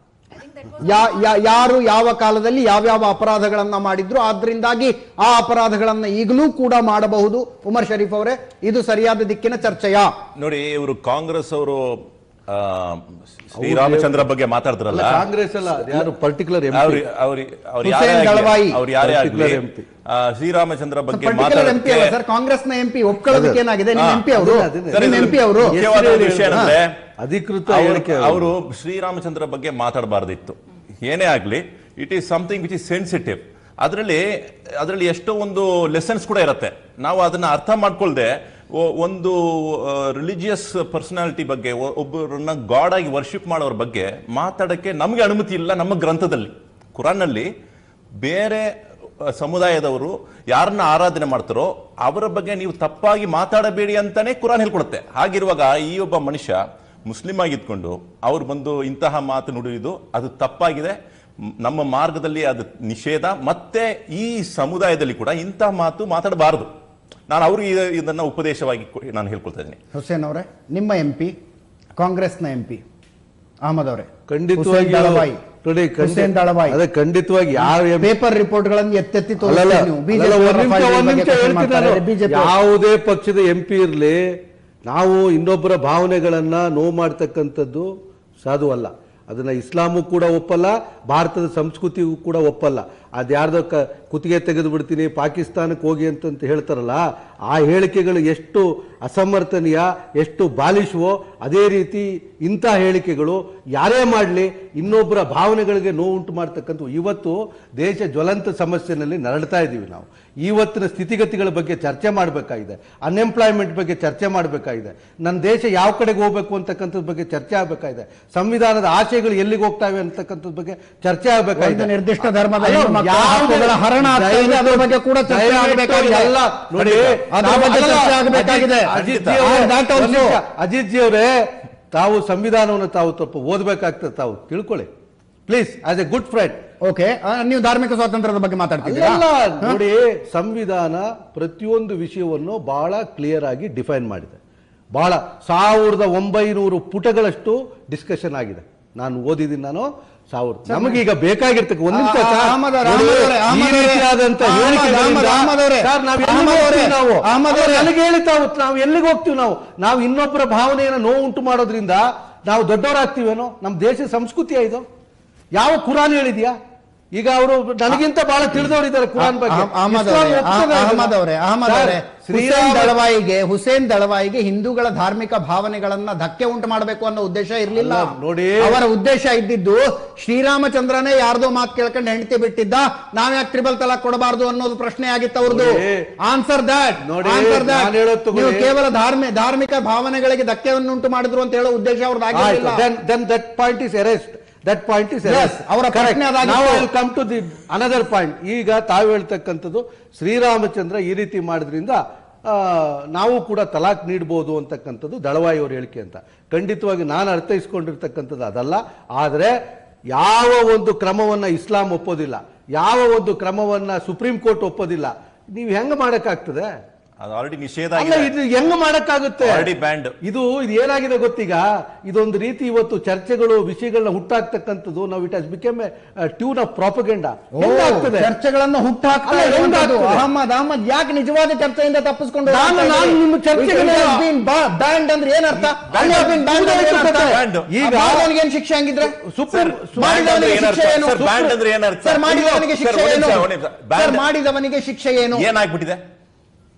ಯಾ- ಯಾ- ಯಾರು ಯಾವ ಕಾಲದಲ್ಲಿ ಯಾವ್ಯಾವ ಅಪರಾಧಗಳನ್ನ ಮಾಡಿದ್ರು ಆದ್ರಿಂದಾಗಿ ಆ ಅಪರಾಧಗಳನ್ನ ಈಗಲೂ ಕೂಡ ಮಾಡಬಹುದು ಉಮರ್ ಶರೀಫ್ ಅವರೇ ಇದು ಸರಿಯಾದ ದಿಕ್ಕಿನ ಚರ್ಚೆಯಾ ನೋಡಿ ಇವರು ಕಾಂಗ್ರೆಸ್ ಅವರು ಆ, ಶ್ರೀರಾಮಚಂದ್ರ ಬಗ್ಗೆ ಮಾತಾಡ್ತಾರಲ್ಲ ಕಾಂಗ್ರೆಸ್ ಅಲ್ಲ ಅದು ಯಾರು ಪರ್ಟಿಕ್ಯುಲರ್ ಅವ್ರಿ ಅವ್ರಿ ಅವ್ರು ಯಾರೇ ಹುಸೇನ್ ಆಗ್ಲಿ, ದಳವಾಯಿ. ಅವ್ರು ಯಾರೇ ಆಗ್ಲಿ Particular MP. ಆ, ಶ್ರೀರಾಮಚಂದ್ರ ಬಗ್ಗೆ ಪರ್ಟಿಕ್ಯುಲರ್ ಎಂಪಿ ಅಲ್ಲ ಮಾತಾಡೋದಕ್ಕೆ ಸರ್ ಕಾಂಗ್ರೆಸ್ನ ಎಂಪಿ ಒಪ್ಕೊಳ್ಳೋದಕ್ಕೆ ಏನಾಗಿದೆ ನಿಮ್ಮ ಹಾ, ಎಂಪಿ ಅವರು ಅದೇ, ಅದೇ. ಸರ್, ನಿಮ್ಮ ಇದು ಎಂಪಿ ಅವರು ಮುಖ್ಯವಾದ ಹೆಸರು ವಿಷಯ ಹೇಳಿ. ಏನಂದ್ರೆ ಅಧಿಕೃತ ಅವ್ರು- ಹೇಳಿಕೆ ಅದು. ಅವರು ಶ್ರೀರಾಮಚಂದ್ರ ಬಗ್ಗೆ ಮಾತಾಡಬಾರ್ದಿತ್ತು ಏನೇ ಆಗ್ಲಿ it is something which is sensitive ಅದರಲ್ಲಿ ಅದರಲ್ಲಿ ಎಷ್ಟೋ ಒಂದು ಲೆಸನ್ಸ್ ಕೂಡ ಇರುತ್ತೆ ನಾವು ಅದನ್ನ ಅರ್ಥ ಮಾಡ್ಕೊಳ್ದೆ ಒ- ಒಂದು ರಿಲಿಜಿಯಸ್ ಪರ್ಸನಾಲಿಟಿ ಬಗ್ಗೆ ಒ- ಒಬ್ಬರನ್ನ ಗಾಡ್ ಆಗಿ ವರ್ಷಿಪ್ ಮಾಡೋರ ಬಗ್ಗೆ ಮಾತಾಡಕ್ಕೆ ನಮಗೆ ಅನುಮತಿ ಇಲ್ಲ ನಮ್ಮ ಗ್ರಂಥದಲ್ಲಿ ಕುರಾನ್ನಲ್ಲಿ ಬೇರೆ ಅ, ಸಮುದಾಯದವರು ಯಾರನ್ನ ಆರಾಧನೆ ಮಾಡ್ತಾರೋ ಅವರ ಬಗ್ಗೆ ನೀವು ತಪ್ಪಾಗಿ ಮಾತಾಡಬೇಡಿ ಅಂತಾನೆ ಕುರಾನ್ ಹೇಳ್ಕೊಡುತ್ತೆ ಹಾಗಿರುವಾಗ ಈ ಒಬ್ಬ ಮನುಷ್ಯ ಮುಸ್ಲಿಂ ಆಗಿದ್ಕೊಂಡು ಅವ್ರು ಬಂದು ಇಂತಹ ಮಾತು ನುಡಿಯುವುದು ಅದು ತಪ್ಪಾಗಿದೆ ಮ್- ನಮ್ಮ ಮಾರ್ಗದಲ್ಲಿ ಅದು ನಿಷೇಧ ಮತ್ತೆ ಈ ಸಮುದಾಯದಲ್ಲಿ ಕೂಡ ಇಂತಹ ಮಾತು ಮಾತಾಡಬಾರದು ನಾನು ಅವ್ರಿಗೆ ಇದ- ಇದನ್ನ ಉಪದೇಶವಾಗಿ ಕೊ- ನಾನು ಹೇಳ್ಕೊಳ್ತಾ ಇದ್ದೀನಿ ಹುಸೇನ್ ಅವರೇ ನಿಮ್ಮ ಎಂಪಿ ಕಾಂಗ್ರೆಸ್ನ ಎಂಪಿ ಅಹಮದ್ ಅವರೇ ಖಂಡಿತವಾಗಿ ಹುಸೇನ್ ದಳವಾಯಿ ನೋಡಿ ಹುಸೇನ್ ದಳವಾಯಿ ಅದೇ ಖಂಡಿತವಾಗಿ ಯಾವ MP ಪೇಪರ್ ರಿಪೋರ್ಟ್ ಗಳನ್ನು ಎತ್ತೆತ್ತಿ ಅಲ್ಲಲ್ಲ, ತೋರಿಸ್ತೀರಿ ನೀವು ಅಲ್ಲಲ್ಲ, ಒಂದ್ ನಿಮಿಷ, ಒಂದ್ ನಿಮಿಷ ಹೇಳ್ತೀನಿ ನಾನು. ಬಿಜೆಪಿ ಯಾವುದೇ ಪಕ್ಷದ ಎಂ ಪಿ ಇರಲಿ ನಾವು ಇನ್ನೊಬ್ಬರ ಭಾವನೆಗಳನ್ನ ನೋವು ಮಾಡ್ತಕ್ಕಂಥದ್ದು ಸಾಧು ಅಲ್ಲ ಅದನ್ನ ಇಸ್ಲಾಮು ಕೂಡ ಒಪ್ಪಲ್ಲ ಭಾರತದ ಸಂಸ್ಕೃತಿಗೂ ಕೂಡ ಒಪ್ಪಲ್ಲ ಅದ್ಯಾರ್ದೋ ಕ ಕುತ್ತಿಗೆ ತೆಗೆದು ಬಿಡ್ತೀನಿ ಪಾಕಿಸ್ತಾನಕ್ಕೆ ಹೋಗಿ ಅಂತಂತ ಹೇಳ್ತಾರಲ್ಲ ಆ ಹೇಳಿಕೆಗಳು ಎಷ್ಟು ಅಸಮರ್ಥನೀಯ ಎಷ್ಟು ಬಾಲಿಷ್ವೋ ಅದೇ ರೀತಿ ಇಂಥ ಹೇಳಿಕೆಗಳು ಯಾರೇ ಮಾಡಲಿ ಇನ್ನೊಬ್ಬರ ಭಾವನೆಗಳಿಗೆ ನೋವುಂಟು ಮಾಡ್ತಕ್ಕಂಥ ಇವತ್ತು ದೇಶ ಜ್ವಲಂತ ಸಮಸ್ಯೆನಲ್ಲಿ ನರಳ್ತಾ ಇದ್ದೀವಿ ನಾವು ಇವತ್ತಿನ ಸ್ಥಿತಿಗತಿಗಳ ಬಗ್ಗೆ ಚರ್ಚೆ ಮಾಡಬೇಕಾಗಿದೆ ಅನ್ಎಂಪ್ಲಾಯ್ಮೆಂಟ್ ಬಗ್ಗೆ ಚರ್ಚೆ ಮಾಡಬೇಕಾಗಿದೆ ನನ್ನ ದೇಶ ಯಾವ ಕಡೆಗೆ ಹೋಗ್ಬೇಕು ಅಂತಕ್ಕಂಥದ್ರ ಬಗ್ಗೆ ಚರ್ಚೆ ಆಗಬೇಕಾಗಿದೆ ಸಂವಿಧಾನದ ಆಶಯಗಳು ಎಲ್ಲಿಗೆ ಹೋಗ್ತಾವೆ ಅಂತಕ್ಕಂಥದ್ರ ಬಗ್ಗೆ ಚರ್ಚೆ ಆಗಬೇಕಾಗಿದೆ ಒಂದು ನಿರ್ದಿಷ್ಟ ಧರ್ಮದ ಅಲ್ಲ, ಹೆಣ್ಣು ಮಕ್ಕಳ ಯಾವುದೇ- ಹಕ್ಕುಗಳ ಹರಣ ಆಗ್ತಾ ಇದೆ, ಅದ್ರ ಬಗ್ಗೆ ಕೂಡ ಚರ್ಚೆ ದಯವಿಟ್ಟು ಆಗಬೇಕಾಗಿದೆ. ಎಲ್ಲ ನೋಡಿ ಅದ್ರ ನಾವು- ಬಗ್ಗೆ ಅಲ್ಲ, ಚರ್ಚೆ ಆಗಬೇಕಾಗಿದೆ. ಅಜಿತ್ ಖಂಡಿತ. ಜಿ ಅವರೇ, And that also- ಒಂದ್ ನಿಮಿಷ. ಅಜಿತ್ ಜಿ ಅವರೇ ತಾವು ಸಂವಿಧಾನವನ್ನು ತಾವು ತಪ್ಪು ಓದಬೇಕಾಗ್ತದೆ ತಾವು ತಿಳ್ಕೊಳ್ಳಿ please as a good friend okay ನೀವು ಧಾರ್ಮಿಕ ಸ್ವಾತಂತ್ರ್ಯದ ಬಗ್ಗೆ ಮಾತಾಡ್ತಿದ್ದೀರಾ ಅಲ್ಲ ನೋಡಿ ಸಂವಿಧಾನ ಪ್ರತಿಯೊಂದು ವಿಷಯವನ್ನು ಬಹಳ ಕ್ಲಿಯರ್ ಆಗಿ ಡಿಫೈನ್ ಮಾಡಿದೆ ಬಹಳ ಸಾವಿರದ ಒಂಬೈನೂರು ಪುಟಗಳಷ್ಟು ಡಿಸ್ಕಷನ್ ಆಗಿದೆ ನಾನು ಓದಿದ್ದೀನಿ ನಾನು ಸಾವಿರ ನಮಗೀಗ ಬೇಕಾಗಿರ್ತಕ್ಕ ಒಂದ್ ನಿಮಿಷ ಆ, ಸರ್. ಅಹಮದ್ ಅವರೇ, ನೋಡಿ, ಅಹಮದ್ ಅವರೇ, ಈ ಅಹಮದ್ ಅವರೇ, ರೀತಿಯಾದಂತ ಅಹಮದ್, ಹೇಳಿಕೆಗಳಿಂದ- ಅಹಮದ್ ಅವರೇ, ಸರ್, ನಾವ್ ಎಲ್ಲಿಗೆ ಅಹಮದ್ ಅವರೇ, ಹೋಗ್ತೀವಿ ನಾವು ಅಹಮದ್ ಅವರೇ. ನನಗೆ ಹೇಳಿ ತಾವು ನಾವು ಎಲ್ಲಿಗೆ ಹೋಗ್ತೀವಿ ನಾವು ನಾವು ಇನ್ನೊಬ್ಬರ ಭಾವನೆಯನ್ನು ನೋವು ಉಂಟು ಮಾಡೋದ್ರಿಂದ ನಾವು ದೊಡ್ಡವರಾಗ್ತೀವೇನೋ ನಮ್ಮ ದೇಶ ಸಂಸ್ಕೃತಿಯ ಇದು ಯಾವ ಕುರಾನ್ ಹೇಳಿದ್ಯಾ ಈಗ ಅವರು ನನಗಿಂತ ಬಹಳ ತಿಳಿದವರಿದ್ದಾರೆ ಕುರಾನ್ ಬಗ್ಗೆ ಅಹ್- ಅಹಮದ್ ಇಸ್ಲಾಂ ಅವರೇ, ಒಪ್ತದೆ ಇದನ್ನ. ಅಹಮದ್ ಅವರೇ ಅಹಮದ್ ಸರ್, ಅವರೇ ಹುಸೇನ್ ಶ್ರೀರಾಮ ದಳವಾಯಿಗೆ ಹುಸೇನ್ ದಳವಾಯಿಗೆ ಹಿಂದೂಗಳ ಧಾರ್ಮಿಕ ಭಾವನೆಗಳನ್ನ ಧಕ್ಕೆ ಉಂಟು ಮಾಡಬೇಕು ಅನ್ನೋ ಉದ್ದೇಶ ಇರಲಿಲ್ಲ ಅಲ್ಲ, ನೋಡಿ. ಅವರ ಉದ್ದೇಶ ಇದ್ದಿದ್ದು ಶ್ರೀರಾಮಚಂದ್ರನೇ ಯಾರ್ದೋ ಮಾತು ಕೇಳ್ಕೊಂಡು ಹೆಂಡತಿ ಬಿಟ್ಟಿದ್ದ ನಾವ್ಯಾಕೆ ತ್ರಿಬಲ್ ತಲಾಕ್ ಕೊಡಬಾರ್ದು ಅನ್ನೋದು ಪ್ರಶ್ನೆ ಆಗಿತ್ತು ಅವ್ರದ್ದು ನೋಡಿ. ಆನ್ಸರ್ ದಟ್ ನೋಡಿ, ಆನ್ಸರ್ ನಾನ್ ಹೇಳೋದ್ ದಟ್ ತಗೊಳ್ಳಿ. ನೀವು ಕೇವಲ ಧಾರ್ಮಿ ಧಾರ್ಮಿಕ ಭಾವನೆಗಳಿಗೆ ಧಕ್ಕೆಯನ್ನುಂಟು ಮಾಡಿದ್ರು ಅಂತ ಹೇಳೋ ಉದ್ದೇಶ ಅವ್ರದ್ದು ಆಗಿರಲಿಲ್ಲ then then that point is erased that point is Yes, erased ಅವರ Correct. ಪ್ರಶ್ನೆ ಅದಾಗಿತ್ತು. Now I will come to the another point ಈಗ ತಾವು ಹೇಳ್ತಕ್ಕಂಥದ್ದು ಶ್ರೀರಾಮಚಂದ್ರ ಈ ರೀತಿ ಮಾಡಿದ್ರಿಂದ ಆ, ನಾವು ಕೂಡ ತಲಾಕ್ ನೀಡಬಹುದು ಅಂತಕ್ಕಂಥದ್ದು ದಳವಾಯಿ ಅವ್ರ ಹೇಳಿಕೆ ಅಂತ ಖಂಡಿತವಾಗಿ ನಾನು ಅರ್ಥೈಸ್ಕೊಂಡಿರ್ತಕ್ಕಂಥದ್ದು ಅದಲ್ಲ ಆದರೆ ಯಾವ ಒಂದು ಕ್ರಮವನ್ನ ಇಸ್ಲಾಂ ಒಪ್ಪೋದಿಲ್ಲ ಯಾವ ಒಂದು ಕ್ರಮವನ್ನ ಸುಪ್ರೀಂ ಕೋರ್ಟ್ ಒಪ್ಪೋದಿಲ್ಲ ನೀವು ಹೆಂಗ ಮಾಡಕ್ಕಾಗ್ತದೆ ಅದು ಆಲ್ರೆಡಿ ನಿಷೇಧ ಅಲ್ಲ ಆಗಿದೆ ಇದು ಹೆಂಗ್ ಮಾಡಕ್ಕಾಗುತ್ತೆ Already banned. ಇದು ಇದು ಏನಾಗಿದೆ ಗೊತ್ತೀಗ ಇದೊಂದು ರೀತಿ ಇವತ್ತು ಚರ್ಚೆಗಳು ವಿಷಯಗಳನ್ನ ಹುಟ್ಟಾಕ್ತಕ್ಕಂಥದ್ದು ನಾವು it has become tune of propaganda ಹೆಂಗಾಗ್ತದೆ ಚರ್ಚೆಗಳನ್ನು ಹುಟ್ಟಾಕ್ತಾ ಅಲ್ಲ, ಇರುವಂತದ್ದು. ಹೆಂಗಾಗ್ತದೆ? ಅಹಮದ್ ಅಹಮದ್ ಯಾಕೆ ನಿಜವಾದ ಚರ್ಚೆಯಿಂದ ತಪ್ಪಿಸ್ಕೊಂಡು ನಾನು- ಹೋಗ್ತಾ ನಾನು ಇದ್ದೀರಿ? ನಿಮ್ಮ ಚರ್ಚೆಗೆ It has been ba- banned ಅಂದ್ರೆ ಏನರ್ಥ Banned It has been banned ಅಂದ್ರೆ ಏನರ್ಥ? Banned. ಈಗ ಆ ಮಾಡಿದವನಿಗೆ ಏನ್ ಶಿಕ್ಷೆ ಹಂಗಿದ್ರೆ ಸುಪ್ರೀಂ Banned ಮಾಡಿದವನಿಗೆ ಅಂದ್ರೆ ಶಿಕ್ಷೆ ಏನು ಏನರ್ಥ? Sir, banned ಅಂದ್ರೆ ಏನರ್ಥ? ಸರ್ ಮಾಡಿದವನಿಗೆ Sir, ಶಿಕ್ಷೆ ಒಂದ್ ಏನು ನಿಮಿಷ, ಒಂದ್ ನಿಮಿಷ. Banned- ಸರ್ ಮಾಡಿದವನಿಗೆ ಶಿಕ್ಷೆ ಏನು ಏನಾಗ್ಬಿಟ್ಟಿದೆ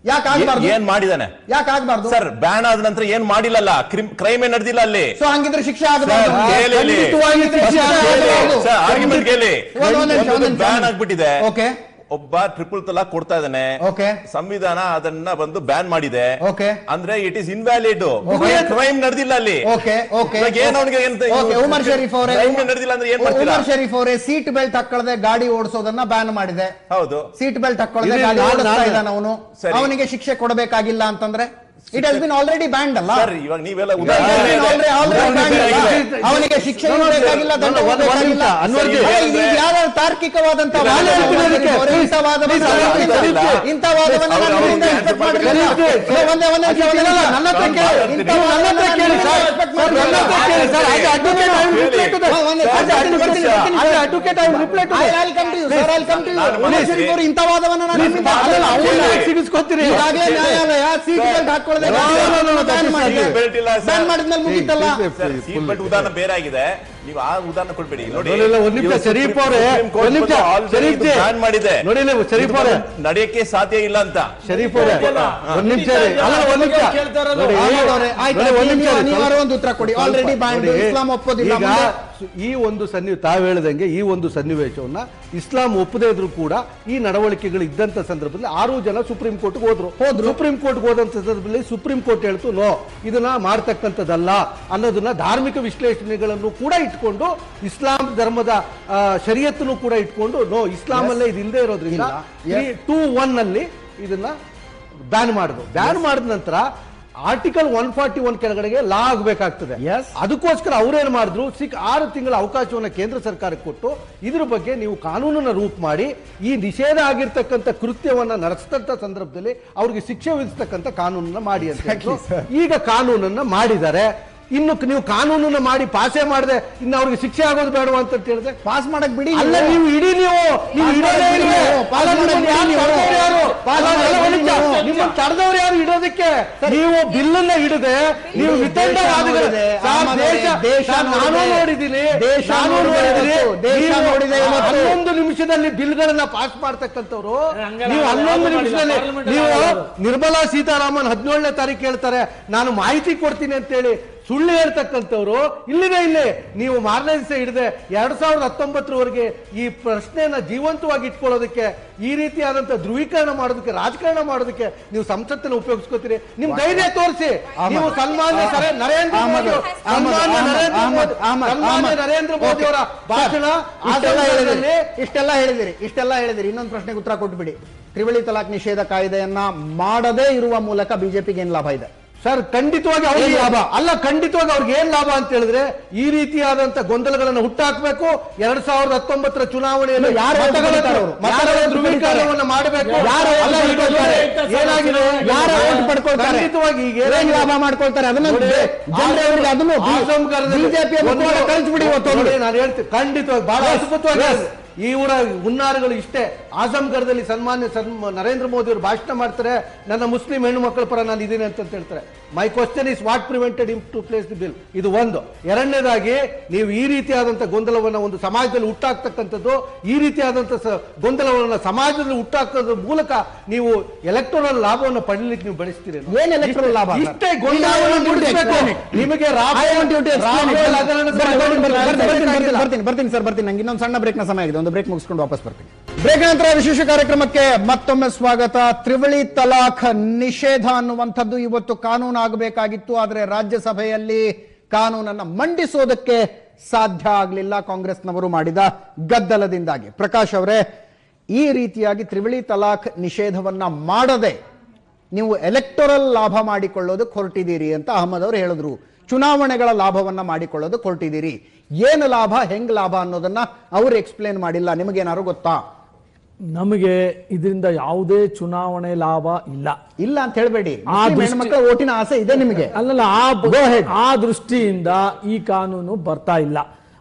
ಯಾಕ್ ಆಗ್ಬಾರ್ದು? ಏನ್ ಮಾಡಿದಾನೆ ಯಾಕೆ ಆಗ್ಬಾರ್ದು ಸರ್ ಬ್ಯಾನ್ ಆದ ನಂತರ ಏನ್ ಮಾಡಿಲ್ಲಲ್ಲ ಕ್ರೈಮ್ ಏನ್ ನಡೆದಿಲ್ಲ ಅಲ್ಲಿ ಸೊ ಹಂಗಿದ್ರೆ ಶಿಕ್ಷೆ ಆಗಬಾರ್ದು ಸರ್, ಕೇಳಿ ಇಲ್ಲಿ. ಖಂಡಿತವಾಗಿ ಶಿಕ್ಷೆ ಆಗಬಾರ್ದು. ಸರ್, argument ಕೇಳಿ ಒಂದ್- ಒಂದ್ ನಿಮಿಷ, ಒಂದ್ ನಿಮಿಷ. ಬ್ಯಾನ್ ಆಗ್ಬಿಟ್ಟಿದೆ ಓಕೆ ಒಬ್ಬ ಟ್ರಿಪಲ್ ತಲಾಕ್ ಕೊಡ್ತಾ ಇದ್ದಾನೆ ಓಕೆ. ಸಂವಿಧಾನ ಅದನ್ನ ಬಂದು ಬ್ಯಾನ್ ಮಾಡಿದೆ ಓಕೆ. ಅಂದ್ರೆ it is invalid okay. Crime ನಡೆದಿಲ್ಲ ಅಲ್ಲಿ ಓಕೆ ಓಕೆ ಇವಾಗ ಏನ್ ಅವ್ನಿಗೆ ಏನ್ ಓಕೆ ಉಮರ್ ಶರೀಫ್ ಅವರೇ crime ನಡೆದಿಲ್ಲ ಅಂದ್ರೆ ಏನ್ ಮಾಡ್ತೀರಾ ಉಮರ್ ಶರೀಫ್ ಅವರೇ ಸೀಟ್ ಬೆಲ್ಟ್ ಹಾಕೊಳ್ಳದೆ ಗಾಡಿ ಓಡಿಸೋದನ್ನ ಬ್ಯಾನ್ ಮಾಡಿದೆ ಹೌದು ಸೀಟ್ ಬೆಲ್ಟ್ ಹಾಕೊಳ್ಳದೆ ಇಲ್ಲಿ ಗಾಡಿ ನಾನು- ಓಡಿಸ್ತಾ ನಾನು- ಇದ್ದಾನೆ ಅವನು ಸರಿ. ಅವನಿಗೆ ಶಿಕ್ಷೆ ಕೊಡಬೇಕಾಗಿಲ್ಲ ಅಂತಂದ್ರೆ it has been already banned ಅಲ್ಲ ಸರ್ ಇವಾಗ ನೀವೆಲ್ಲ It has ಉದಾಹರಣೆ been already- already banned ಅಲ್ಲ? ಅವನಿಗೆ ಶಿಕ್ಷೆ No, no, ಬೇಕಾಗಿಲ್ಲ no, ದಂಡ no, one- one ಬೇಕಾಗಿಲ್ಲ. ನಿಮಿಷ, ಅನ್ವರ್ಜಿ. ಅಲ್ಲ, ಇದು ಯಾವ ತಾರ್ಕಿಕವಾದಂತ ಇಲ್ಲ, ವಾದ ಇಲ್ಲ, ಹೇಳ್ತೀನಿ ಅದಕ್ಕೆ. ಅವರೇ, ಇಂಥ ವಾದವನ್ನ Please, ನಾನು please, ಹೇಳಿಲ್ಲ. please. ಇಂಥ ವಾದವನ್ನ ಅವ್ರು- ನಾನು ಅವ್ರು ನಿಮ್ಮಿಂದ answer expect ಮಾಡ್ಬೇಕು. ಮಾಡಿರಲಿಲ್ಲ. Please, please. ಒಂದೇ ಒಂದೇ ನಿಮಿಷ, ಒಂದೇ ನಿಮಿಷ. ನನ್ನ ಹತ್ರ ಕೇಳಿ. ಇಂಥ ನೀವು ನನ್ನ ಹತ್ರ ವಾದವನ್ನ ಕೇಳಿ, ನಾನು ಸರ್. expect ಸರ್, ನನ್ನ ಹತ್ರ ಮಾಡಿರಲಿಲ್ಲ. ಕೇಳಿ, ಸರ್. As an advocate, I will reply to that. ಒಂದ್- ಒಂದ್ ನಿಮಿಷ, As an ಬರ್ತೀನಿ, ಬರ್ತೀನಿ, advocate, ಬರ್ತೀನಿ, as an advocate, I will reply to I- that. I'll come to you, sir, I'll come to you. ನಾನು ಉಮರ್ ಮಾತಾಡ್ತೀನಿ. ಶರೀಫ್ ಅವರು ಇಂಥ ವಾದವನ್ನ ನಾನು Please, ನಿಮ್ಮಿಂದ ಅದಲ್ಲ, expect ಅವ್ರನ್ನ ಮಾಡಿರಲಿಲ್ಲ. ಸಿಗಿಸ್ಕೊತೀರಿ. ಈಗಾಗಲೇ ನ್ಯಾಯಾಲಯ ಸೀಟ್ ಬೆಲ್ಟ್ ಹಾಕೊಳ್ಳದೆ No, no, no, no, that ban is ಮಾಡಿದೆ not Belt ಇಲ್ಲ, sir. ಬ್ಯಾನ್ ಮಾಡಿದ್ಮೇಲೆ ಮುಗೀತಲ್ಲ ಸರ್, seat belt ಉದಾಹರಣೆ ಬೇರೆ ಆಗಿದೆ ನೀವು ಆ ಉದಾಹರಣೆ ಕೊಡ್ಬೇಡಿ ನೋಡಿ ನೋಡಿ, ಇಲ್ಲ, ಒಂದ್ ನಿಮಿಷ, ಇವತ್ತು ಶರೀಫ್ ಸುಪ್ರೀಂ- ಅವರೇ, ಸುಪ್ರೀಂ ಕೋರ್ಟ್ ಒಂದ್ ನಿಮಿಷ, ಬಂದು already ಶರೀಫ್ ಇದು ಜಿ. ban ಮಾಡಿದೆ ನೋಡಿ, ಇಲ್ಲ, ಶರೀಫ್ ಇದು ಅವರೇ. ನಡೆಯಕ್ಕೆ ಸಾಧ್ಯ ಇಲ್ಲ ಅಂತ ಶರೀಫ್ ಅವರೇ ಒಂದ್ ನಿಮಿಷ ರೀ. ಅಲ್ಲ ಒಂದ್ ನಿಮಿಷ ಕೇಳ್ತಾ ಇರೋದು. ನೋಡಿ, ಆಯ್ತು ಅವ್ರೆ, ಆಯ್ತು, ನೋಡಿ, ಒಂದ್ ನಿಮಿಷ ನೀವು ರೀ. ಅನಿವಾರ್ಯ ಒಂದು ಉತ್ತರ ಕೊಡಿ. ಸ್ವಲ್ಪ Already banned, ನೋಡಿ, ಇಸ್ಲಾಂ ಒಪ್ಪೋದಿಲ್ಲ. ಈಗ ಮುಂದೆ? ಸು- ಈ ಒಂದು ಸನ್ನಿ ತಾವು ಹೇಳ್ದಂಗೆ ಈ ಒಂದು ಸನ್ನಿವೇಶವನ್ನ ಇಸ್ಲಾಂ ಒಪ್ಪದೇ ಇದ್ರು ಕೂಡ ಈ ನಡವಳಿಕೆಗಳು ಇದ್ದಂತ ಸಂದರ್ಭದಲ್ಲಿ ಆರು ಜನ ಸುಪ್ರೀಂ ಕೋರ್ಟ್ ಹೋದ್ರು ಹೋದ್ರು ಸುಪ್ರೀಂ ಕೋರ್ಟ್ ಹೋದಂತ ಸಂದರ್ಭದಲ್ಲಿ ಸುಪ್ರೀಂ ಕೋರ್ಟ್ ಹೇಳ್ತು ನೋ ಇದನ್ನ ಮಾಡ್ತಕ್ಕಂಥದ್ದಲ್ಲ ಅನ್ನೋದನ್ನ ಧಾರ್ಮಿಕ ವಿಶ್ಲೇಷಣೆಗಳನ್ನು ಕೂಡ ಇಟ್ಕೊಂಡು ಇಸ್ಲಾಂ ಧರ್ಮದ ಆ, ಶರಿಯತ್ತನ್ನು ಕೂಡ ಇಟ್ಕೊಂಡು ನೋ ಇಸ್ಲಾಂ ಅಲ್ಲೇ ಇದು ಇಲ್ಲದೆ ಇರೋದ್ರಿಂದ ಟೂ ಒನ್ ಅಲ್ಲಿ ಇದನ್ನ ಬ್ಯಾನ್ ಮಾಡಿದ್ರು ಬ್ಯಾನ್ ಮಾಡಿದ ನಂತರ ಆರ್ಟಿಕಲ್ ಒನ್ ಫಾರ್ಟಿ ಒನ್ ಕೆಳಗಡೆಗೆ ಲಾ ಆಗಬೇಕಾಗ್ತದೆ ಅದಕ್ಕೋಸ್ಕರ ಅವ್ರೇನ್ ಮಾಡಿದ್ರು ಸಿಕ್ ಆರು ತಿಂಗಳ ಅವಕಾಶವನ್ನು ಕೇಂದ್ರ ಸರ್ಕಾರಕ್ಕೆ ಕೊಟ್ಟು ಇದ್ರ ಬಗ್ಗೆ ನೀವು ಕಾನೂನನ್ನ ರೂಪ ಮಾಡಿ ಈ ನಿಷೇಧ ಆಗಿರ್ತಕ್ಕಂಥ ಕೃತ್ಯವನ್ನ ನಡೆಸ್ತಂತ ಸಂದರ್ಭದಲ್ಲಿ ಅವ್ರಿಗೆ ಶಿಕ್ಷೆ ವಿಧಿಸ್ತಕ್ಕಂಥ ಕಾನೂನನ್ನ ಮಾಡಿ ಅಂತ ಹೇಳಿದ್ರು. ಈಗ ಕಾನೂನನ್ನ ಮಾಡಿದ್ದಾರೆ ಇನ್ನು ಕ- ನೀವು ಕಾನೂನನ್ನ ಮಾಡಿ ಪಾಸೇ ಮಾಡದೆ ಇನ್ನು ಅವ್ರಿಗೆ ಶಿಕ್ಷೆ ಆಗೋದು ಬೇಡವಾ ಅಂತ ಹೇಳಿದ್ರೆ ಪಾಸ್ ಮಾಡಕ್ ಬಿಡಿ ಅಲ್ಲ ನೀವು. ನೀವು ಇಡೀ ನೀವು ನೀವು ಪಾಸ್ ಇಡೋದೇ ಮಾಡಕ್ ಇಲ್ವೇ? ಬಿಡಿ ನೀವು. ಪಾಸ್ ಅಲ್ಲ, ಮಾಡಕ್ ನಿಮ್ಮನ್ನ ಬಿಡಿ ಯಾರು ನೀವು. ತಡೆದವ್ರು ಯಾರು? ಪಾಸ್ ಅಲ್ಲ, ಮಾಡಕ್ ಅಲ್ಲ, ಬಿಡಿ ಒಂದ್ ನಿಮಿಷ. ನೀವು. ನಿಮ್ಮನ್ನ ತಡೆದವ್ರು ಯಾರು ಇಡೋದಕ್ಕೆ ನೀವು ಬಿಲ್ಲನ್ನ ಹಿಡದೆ ನೀವು ಇಡೀ ವಿತಂಡ ದೇಶ ವಾದಿಗಳು ನೋಡಿದೆ, ಸರ್, ಆಮದು ದೇಶ ದೇಶ ಸರ್, ನಾನು ನೋಡಿದೆ. ನೋಡಿದ್ದೀನಿ ದೇಶ ನಾನು ನೋಡಿದೆ ನೋಡಿದ್ದೀನಿ ಇವತ್ತು. ದೇಶ ನೀವು ನೋಡಿದೆ ಇವತ್ತು. ಹನ್ನೊಂದು ನಿಮಿಷದಲ್ಲಿ ಬಿಲ್ಗಳನ್ನ ಪಾಸ್ ಮಾಡ್ತಕ್ಕಂಥವ್ರು ಹಂಗಲ್ಲ, ನೀವು ಯಾವ್ದು ಹನ್ನೊಂದು ಮಾಡಿಲ್ಲ, ನಿಮಿಷದಲ್ಲಿ ಪಾರ್ಲಿಮೆಂಟ್ ನೀವು ಅಲ್ಲಿ ನಿರ್ಮಲಾ ಸೀತಾರಾಮನ್ ಹದಿನೇಳನೇ ತಾರೀಕು ಹೇಳ್ತಾರೆ ನಾನು ಮಾಹಿತಿ ಕೊಡ್ತೀನಿ ಅಂತೇಳಿ ಸುಳ್ಳು ಹೇಳ್ತಕ್ಕಂಥವ್ರು ಇಲ್ಲಿದೆ ಇಲ್ಲಿ ನೀವು ಮಾರನೇ ದಿವಸ ಹಿಡಿದೆ ಎರಡ್ ಸಾವಿರದ ಹತ್ತೊಂಬತ್ತರವರೆಗೆ ಈ ಪ್ರಶ್ನೆಯನ್ನ ಜೀವಂತವಾಗಿ ಇಟ್ಕೊಳ್ಳೋದಕ್ಕೆ ಈ ರೀತಿಯಾದಂತ ಧ್ರುವೀಕರಣ ಮಾಡೋದಕ್ಕೆ ರಾಜಕಾರಣ ಮಾಡೋದಕ್ಕೆ ನೀವು ಸಂಸತ್ತನ್ನು ಉಪಯೋಗಿಸ್ಕೋತೀರಿ ನಿಮ್ ಧೈರ್ಯ ತೋರಿಸಿ ನೀವು ಸನ್ಮಾನ್ಯ ಸರ- ನರೇಂದ್ರ ಮೋದಿ ಅಹಮದ್, ಸನ್ಮಾನ್ಯ ಅಹಮದ್, ನರೇಂದ್ರ ಅಹಮದ್, ಮೋದಿ ಅಹಮದ್, ಸನ್ಮಾನ್ಯ ಅಹಮದ್. ನರೇಂದ್ರ ಮೋದಿ ಅವರ ಓಕೆ. ಭಾಷಣ ಇಷ್ಟೆಲ್ಲ ಹೇಳಿದಿರಿ ಆಸನದಲ್ಲಿ ಇಷ್ಟೆಲ್ಲ ಹೇಳಿದಿರಿ ಇಷ್ಟೆಲ್ಲ ಹೇಳಿದಿರಿ ಇನ್ನೊಂದು ಪ್ರಶ್ನೆಗೆ ಉತ್ತರ ಕೊಟ್ಬಿಡಿ ತ್ರಿವಳಿ ತಲಾಕ್ ನಿಷೇಧ ಕಾಯ್ದೆಯನ್ನ ಮಾಡದೇ ಇರುವ ಮೂಲಕ ಬಿಜೆಪಿಗೆ ಏನ್ ಲಾಭ ಇದೆ ಸರ್ ಖಂಡಿತವಾಗಿ ಅವ್ರಿಗೆ ಏನ್ ಲಾಭ ಅಲ್ಲ ಖಂಡಿತವಾಗಿ ಅವ್ರಿಗೆ ಏನ್ ಲಾಭ ಅಂತ ಹೇಳಿದ್ರೆ ಈ ರೀತಿಯಾದಂತ ಗೊಂದಲಗಳನ್ನು ಹುಟ್ಟಾಕ್ಬೇಕು ಎರಡ್ ಸಾವಿರದ ಹತ್ತೊಂಬತ್ತರ ಚುನಾವಣೆಯಲ್ಲಿ ಇಲ್ಲ, ಯಾರು ಮತಗಳ ಓಟ್ ಅವ್ರು? ಮತಗಳ ಯಾರು ಓಟ್ ಧ್ರುವೀಕರಣವನ್ನು ಮಾಡಬೇಕು ಯಾರು ಓಟ್ ಅಲ್ಲ, ಈಗ ಪಡ್ಕೊಳ್ತಾರೆ? ಏನಾಗಿದೆ ಯಾರು ಓಟ್ ಪಡ್ಕೊಳ್ತಾರೆ ಖಂಡಿತವಾಗಿ ಈಗ ಏನ್ ಏನಾಗಿದೆ? ಲಾಭ ಮಾಡ್ಕೊಳ್ತಾರೆ ಅದನ್ನ ನೋಡಿ, ಜನರೇ ಅದನ್ನು ಆಸಮ್ ಕರ್ದಲ್ಲಿ ಬಿಜೆಪಿ ಒಂದು- ಕಳಿಸ್ಬಿಡಿ ಇವತ್ತು ನೋಡಿ, ನಾನು ಹೇಳ್ತೀನಿ ಖಂಡಿತವಾಗಿ ಬಹಳ ಅದ್ಭುತವಾಗಿ ಇವರ ಹುನ್ನಾರಗಳು ಇಷ್ಟೇ ಆಜಂಗಢದಲ್ಲಿ ಸನ್ಮಾನ್ಯ ಸನ್ಮ ನರೇಂದ್ರ ಮೋದಿ ಅವರು ಭಾಷಣ ಮಾಡ್ತಾರೆ ನನ್ನ ಮುಸ್ಲಿಂ ಹೆಣ್ಣು ಮಕ್ಕಳ ಪರ ನಾನು ಇದ್ದೀನಿ ಅಂತ ಹೇಳ್ತಾರೆ my question is what prevented him to place the bill ಇದು ಒಂದು ಎರಡನೇದಾಗಿ ನೀವು ಈ ರೀತಿಯಾದಂಥ ಗೊಂದಲವನ್ನು ಒಂದು ಸಮಾಜದಲ್ಲಿ ಹುಟ್ಟಾಕ್ತಕ್ಕಂಥದ್ದು ಈ ರೀತಿಯಾದಂಥ ಸ- ಗೊಂದಲವನ್ನು ಸಮಾಜದಲ್ಲಿ ಹುಟ್ಟಾಕೋದ್ರ ಮೂಲಕ ನೀವು ಎಲೆಕ್ಟ್ರೋನಲ್ ಲಾಭವನ್ನು ಪಡೀಲಿಕ್ಕೆ ನೀವು ಬಳಸ್ತೀರಿ ಏನ್ electoral ಲಾಭ, sir? ಇಷ್ಟೇ ಗೊಂದಲವನ್ನು I want you to ಮೂಡಿಸ್ಬೇಕು. explain it. ನಿಮಗೆ I want you to explain it. Rafale ಹಗರಣದ ಬರ್ತೀನಿ, ಬರ್ತೀನಿ, ಬರ್ತೀನಿ, ಬರ್ತೀನಿ, ಬೇಕಾಗಿಲ್ಲ. ಬರ್ತೀನಿ, ಬರ್ತೀನಿ ಸರ್ ಬರ್ತೀನಿ ನಂಗೆ ಇನ್ನೊಂದು ಸಣ್ಣ ಬ್ರೇಕ್ ನ ಸಮಯ ಆಗಿದೆ ಒಂದು ಬ್ರೇಕ್ ಮುಗಿಸ್ಕೊಂಡು ವಾಪಸ್ ಬರ್ತೀನಿ ಬ್ರೇಕ್ ನಂತರ ವಿಶೇಷ ಕಾರ್ಯಕ್ರಮಕ್ಕೆ ಮತ್ತೊಮ್ಮೆ ಸ್ವಾಗತ ತ್ರಿವಳಿ ತಲಾಖ್ ನಿಷೇಧ ಅನ್ನುವಂಥದ್ದು ಇವತ್ತು ಕಾನೂನು ಆಗಬೇಕಾಗಿತ್ತು ಆದರೆ ರಾಜ್ಯಸಭೆಯಲ್ಲಿ ಕಾನೂನನ್ನ ಮಂಡಿಸೋದಕ್ಕೆ ಸಾಧ್ಯ ಆಗಲಿಲ್ಲ ಕಾಂಗ್ರೆಸ್ನವರು ಮಾಡಿದ ಗದ್ದಲದಿಂದಾಗಿ ಪ್ರಕಾಶ್ ಅವರೇ ಈ ರೀತಿಯಾಗಿ ತ್ರಿವಳಿ ತಲಾಖ್ ನಿಷೇಧವನ್ನ ಮಾಡದೆ ನೀವು ಎಲೆಕ್ಟೋರಲ್ ಲಾಭ ಮಾಡಿಕೊಳ್ಳೋದಕ್ಕೆ ಹೊರಟಿದ್ದೀರಿ ಅಂತ ಅಹಮದ್ ಅವರು ಹೇಳಿದ್ರು ಚುನಾವಣೆಗಳ ಲಾಭವನ್ನ ಮಾಡಿಕೊಳ್ಳೋದಕ್ಕೆ ಹೊರಟಿದ್ದೀರಿ ಏನು ಲಾಭ ಹೆಂಗ್ ಲಾಭ ಅನ್ನೋದನ್ನ ಅವರು ಎಕ್ಸ್ಪ್ಲೇನ್ ಮಾಡಿಲ್ಲ ನಿಮಗೇನಾದ್ರು ಗೊತ್ತಾ ನಮಗೆ ಇದರಿಂದ ಯಾವುದೇ ಚುನಾವಣೆ ಲಾಭ ಇಲ್ಲ ಇಲ್ಲ ಅಂತ ಹೇಳ್ಬೇಡಿ ಆ ಮುಸ್ಲಿಂ ದೃಷ್ಟಿ- ಹೆಣ್ಮಕ್ಳ ಓಟಿನ ಆಸೆ ಇದೆ ನಿಮಗೆ ಅಲ್ಲಲ್ಲ ಆ ಬ- Go ahead. ಆ ದೃಷ್ಟಿಯಿಂದ ಈ ಕಾನೂನು ಬರ್ತಾ ಇಲ್ಲ